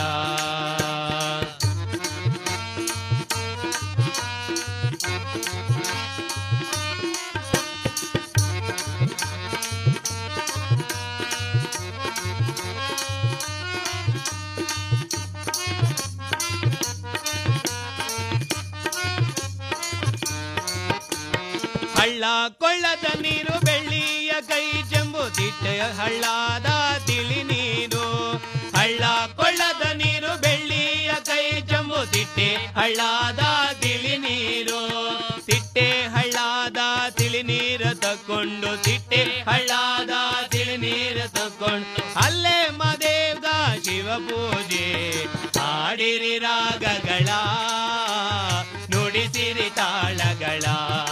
ಹಳ್ಳ ಕೊಳ್ಳದ ನೀರು ಬೆಳ್ಳಿಯ ಕೈ ಚೆಂಬು ತಿಟ್ಟೆಯ ಹಳ್ಳದ ತಿಳಿ ನೀರು ಹಳ್ಳ ಕೊಳ್ಳದ ನೀರು ಬೆಳ್ಳಿಯ ಕೈ ಚೆಂಬು ತಿಟ್ಟೆ ಹಳ್ಳದ ತಿಳಿ ನೀರು ತಿಟ್ಟೆ ಹಳ್ಳದ ತಿಳಿ ನೀರು ತಕೊಂಡು ತಿಟ್ಟೆ ಹಳ್ಳದ ತಿಳಿ ನೀರು ತಕೊಂಡು ಅಲ್ಲೇ ಮದೇವ್ಗ ಶಿವ ಪೂಜೆ ಹಾಡಿರಿ ರಾಗಗಳ ನುಡಿಸಿರಿ ತಾಳಗಳ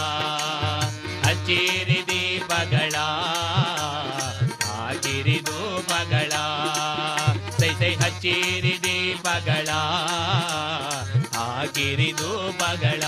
ಹಚ್ಚಿರಿ ದೀಪಗಳ ಹಾಕಿರಿ ಧೂಪಗಳ ಸೈ ಸೈ ಹಚ್ಚಿರಿ ದೀಪ ದೀಪಗಳ ಹಾಕಿರಿ ಧೂಪಗಳ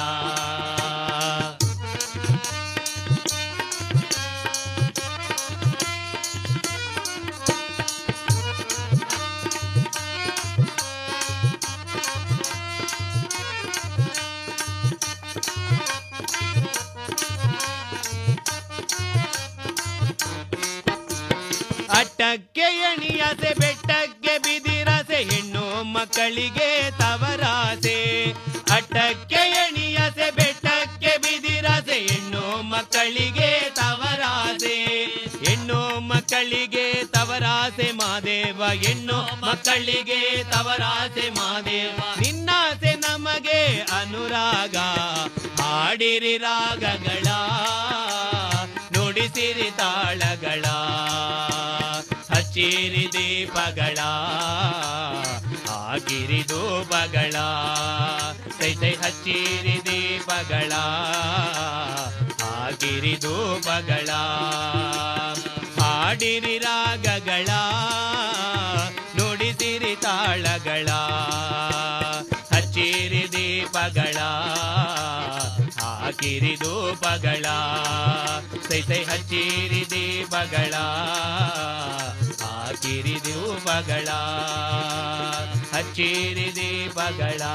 ಅಟ್ಟಕ್ಕೆ ಎಣಿಯಾಸೆ ಬೆಟ್ಟಕ್ಕೆ ಬಿದಿರಾಸೆ ಹೆಣ್ಣು ಮಕ್ಕಳಿಗೆ ತವರಾಸೆ ಅಟ್ಟಕ್ಕೆ ಎಣಿಯಾಸೆ ಬೆಟ್ಟಕ್ಕೆ ಬಿದಿರಾಸೆ ಹೆಣ್ಣು ಮಕ್ಕಳಿಗೆ ತವರಾಸೆ ಹೆಣ್ಣು ಮಕ್ಕಳಿಗೆ ತವರಾಸೆ ಮಾದೇವ ಹೆಣ್ಣು ಮಕ್ಕಳಿಗೆ ತವರಾಸೆ ಮಾದೇವ ನಿನ್ನಾಸೆ ನಮಗೆ ಅನುರಾಗ ಹಾಡಿರಿ ರಾಗಗಳ ನುಡಿಸಿರಿ ತಾಳಗಳ ಹಚ್ಚಿರಿ ದೀಪಗಳ ಹಾಕಿರಿ ಧೂಪಗಳ ಸೈ ಸೈ ಹಚ್ಚಿರಿ ದೀಪಗಳ ಹಾಕಿರಿ ಧೂಪಗಳ ಹಾಡಿರಿ ರಾಗಗಳ ನುಡಿಸಿರಿ ತಾಳಗಳ ಹಚ್ಚಿರಿ ದೀಪಗಳ ಹಾಕಿರಿ ಧೂಪಗಳ ಸೈ ಸೈ ಹಚ್ಚಿರಿ ದೀಪಗಳ ಹಾಕಿರಿ ಧೂಪಗಳ ಹಚ್ಚಿರಿ ದೀಪಗಳ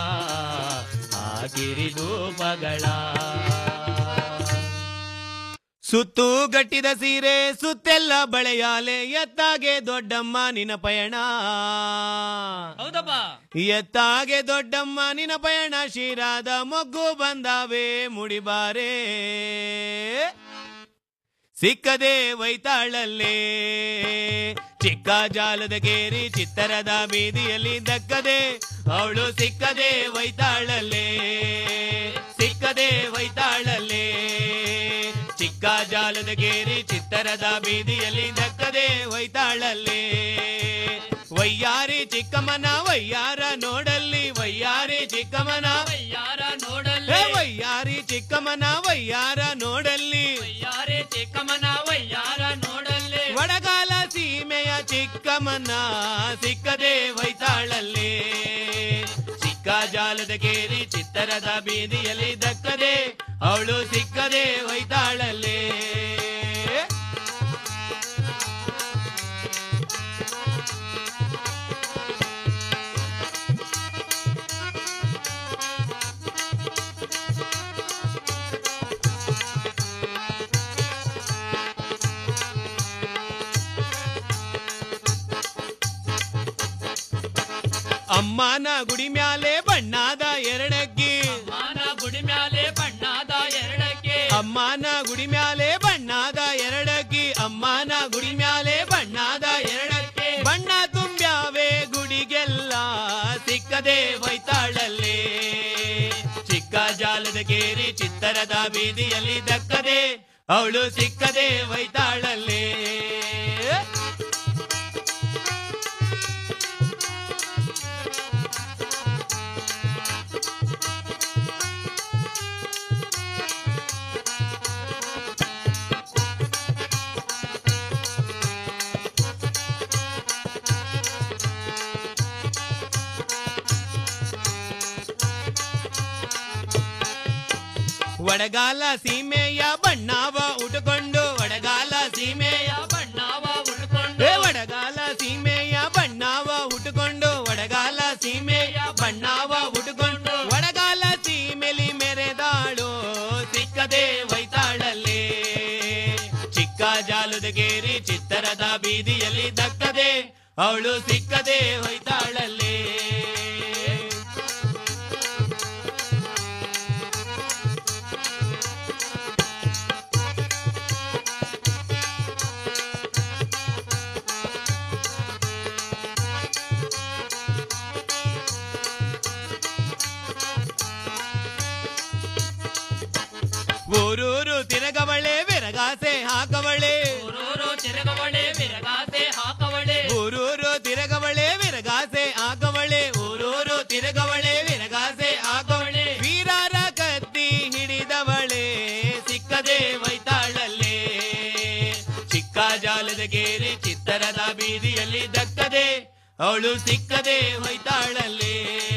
ಹಾಕಿರಿ ಧೂಪಗಳ ಸುತ್ತು ಗಟ್ಟಿದ ಸೀರೆ ಸುತ್ತೆಲ್ಲ ಬಳೆಯಾಲೆ ಎತ್ತಾಗೆ ದೊಡ್ಡಮ್ಮ ನಿನ ಪಯಣ ಹೌದಪ್ಪ ಎತ್ತಾಗೆ ದೊಡ್ಡಮ್ಮ ನಿನ ಪಯಣ ಶಿರಾದ ಮೊಗ್ಗು ಬಂದಾವೆ ಮುಡಿಬಾರೆ ಸಿಕ್ಕದೆ ವೈತಾಳಲ್ಲೇ ಚಿಕ್ಕ ಜಾಲದ ಕೇರಿ ಚಿತ್ತರದ ಬೀದಿಯಲ್ಲಿ ದಕ್ಕದೆ ಅವಳು ಸಿಕ್ಕದೆ ವೈತಾಳಲ್ಲೇ ಸಿಕ್ಕದೆ ವೈತಾಳಲ್ಲೇ ಚಿಕ್ಕ ಜಾಲದ ಗೇರಿ ಚಿತ್ತರದ ಬೀದಿಯಲ್ಲಿ ದಕ್ಕದೆ ವೈತಾಳಲ್ಲೇ ವಯ್ಯಾರಿ ಚಿಕ್ಕಮ್ಮನ ವಯ್ಯಾರ ನೋಡಲ್ಲಿ ವಯ್ಯಾರಿ ಚಿಕ್ಕಮ್ಮನ ಯಾರ ಹೇ ನೋಡಲ್ಲ ವಯ್ಯಾರಿ ಚಿಕ್ಕಮ್ಮನ ವಯ್ಯಾರ ನೋಡಲ್ಲಿ ಯಾರೇ ಚಿಕ್ಕಮ್ಮನ ಯಾರ ನೋಡಲ್ಲೇ ವಡಗಾಲ ಸೀಮೆಯ ಚಿಕ್ಕಮ್ಮನ ಸಿಕ್ಕದೆ ವೈತಾಳಲ್ಲಿ ಚಿಕ್ಕ ಜಾಲದ ಕೇರಿ ಚಿತ್ತರದ ಬೀದಿಯಲ್ಲಿ ದಕ್ಕದೆ ಅವಳು ಸಿಕ್ಕದೆ ವೈತಾಳಲ್ಲಿ ಅಮ್ಮನ ಗುಡಿ ಮ್ಯಾಲೆ ಬಣ್ಣಾದ ಎರಡಕ್ಕಿ ಮಾನ ಗುಡಿ ಮ್ಯಾಲೆ ಬಣ್ಣದ ಎರಡಕ್ಕೆ ಅಮ್ಮನ ಗುಡಿ ಮ್ಯಾಲೆ ಬಣ್ಣಾದ ಎರಡಕ್ಕಿ ಅಮ್ಮನ ಗುಡಿ ಮ್ಯಾಲೆ ಬಣ್ಣಾದ ಎರಡಕ್ಕೆ ಬಣ್ಣ ತುಂಬ್ಯಾವೆ ಗುಡಿಗೆಲ್ಲ ಸಿಕ್ಕದೆ ವೈತಾಳಲ್ಲಿ ಚಿಕ್ಕ ಜಾಲದ ಕೇರಿ ಚಿತ್ತರದ ಬೀದಿಯಲ್ಲಿ ದಕ್ಕದೆ ಅವಳು ಸಿಕ್ಕದೆ ವೈತಾಳಲ್ಲಿ ಒಡಗಾಲ ಸೀಮೆಯ ಬಣ್ಣವ ಉಟ್ಕೊಂಡು ಒಡಗಾಲ ಸೀಮೆಯ ಬಣ್ಣವ ಉಳ್ಕೊಂಡು ಏ ಒಡಗಾಲ ಸೀಮೆಯ ಬಣ್ಣವ ಉಟ್ಕೊಂಡು ಒಡಗಾಲ ಸೀಮೆಯ ಬಣ್ಣವ ಉಟ್ಕೊಂಡು ಒಡಗಾಲ ಸೀಮೆಲಿ ಮೆರೆದಾಳು ಸಿಕ್ಕದೆ ವೈತಾಳಲ್ಲಿ ಚಿಕ್ಕ ಜಾಲದ ಗೇರಿ ಚಿತ್ತರದ ಬೀದಿಯಲ್ಲಿ ದಕ್ಕದೆ ಅವಳು ಸಿಕ್ಕದೆ ವೈತಾಳಲ್ಲಿ ಊರೂರು ತಿರಗವಳೆ ಬೆರಗಾಸೆ ಹಾಕವಳೆ ಊರೂರು ತಿರುಗವಳೆ ಬಿರಗಾಸೆ ಹಾಕವಳೆ ಊರೂರು ತಿರಗವಳೆ ವಿರಗಾಸೆ ಆಗವಳೆ ಊರೂರು ತಿರಗವಳೆ ವಿರಗಾಸೆ ಆಗವಳೆ ವೀರರ ಕತ್ತಿ ಹಿಡಿದವಳೆ ಸಿಕ್ಕದೆ ವೈತಾಳಲ್ಲೇ ಚಿಕ್ಕ ಜಾಲದ ಗೇರಿ ಚಿತ್ತರದ ಬೀದಿಯಲ್ಲಿ ದಕ್ಕದೆ ಅವಳು ಸಿಕ್ಕದೆ ಹೋಯ್ತಾಳಲ್ಲೇ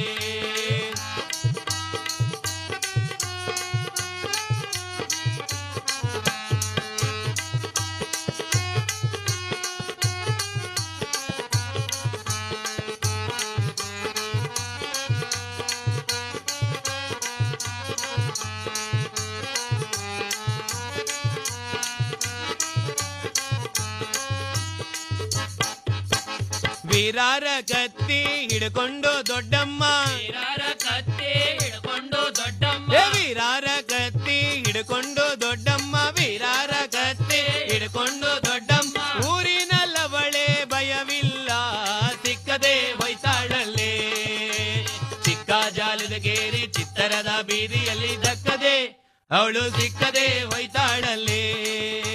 ವೀರಾರ ಕತ್ತಿ ಹಿಡ್ಕೊಂಡು ದೊಡ್ಡಮ್ಮ ವೀರರ ಕತ್ತಿ ಹಿಡ್ಕೊಂಡು ದೊಡ್ಡಮ್ಮ ಏ ವೀರಾರ ಕತ್ತಿ ಹಿಡ್ಕೊಂಡು ದೊಡ್ಡಮ್ಮ ವೀರಾರ ಕತ್ತಿ ಹಿಡ್ಕೊಂಡು ದೊಡ್ಡಮ್ಮ ಊರಿನಲ್ಲವಳೆ ಭಯವಿಲ್ಲ ಸಿಕ್ಕದೆ ಹೋಯ್ತಾಳಲ್ಲೇ ಚಿಕ್ಕ ಜಾಲದ ಗೇರಿ ಚಿತ್ತರದ ಬೀದಿಯಲ್ಲಿ ದಕ್ಕದೆ ಅವಳು ಸಿಕ್ಕದೆ ಹೋಯ್ತಾಳಲ್ಲೇ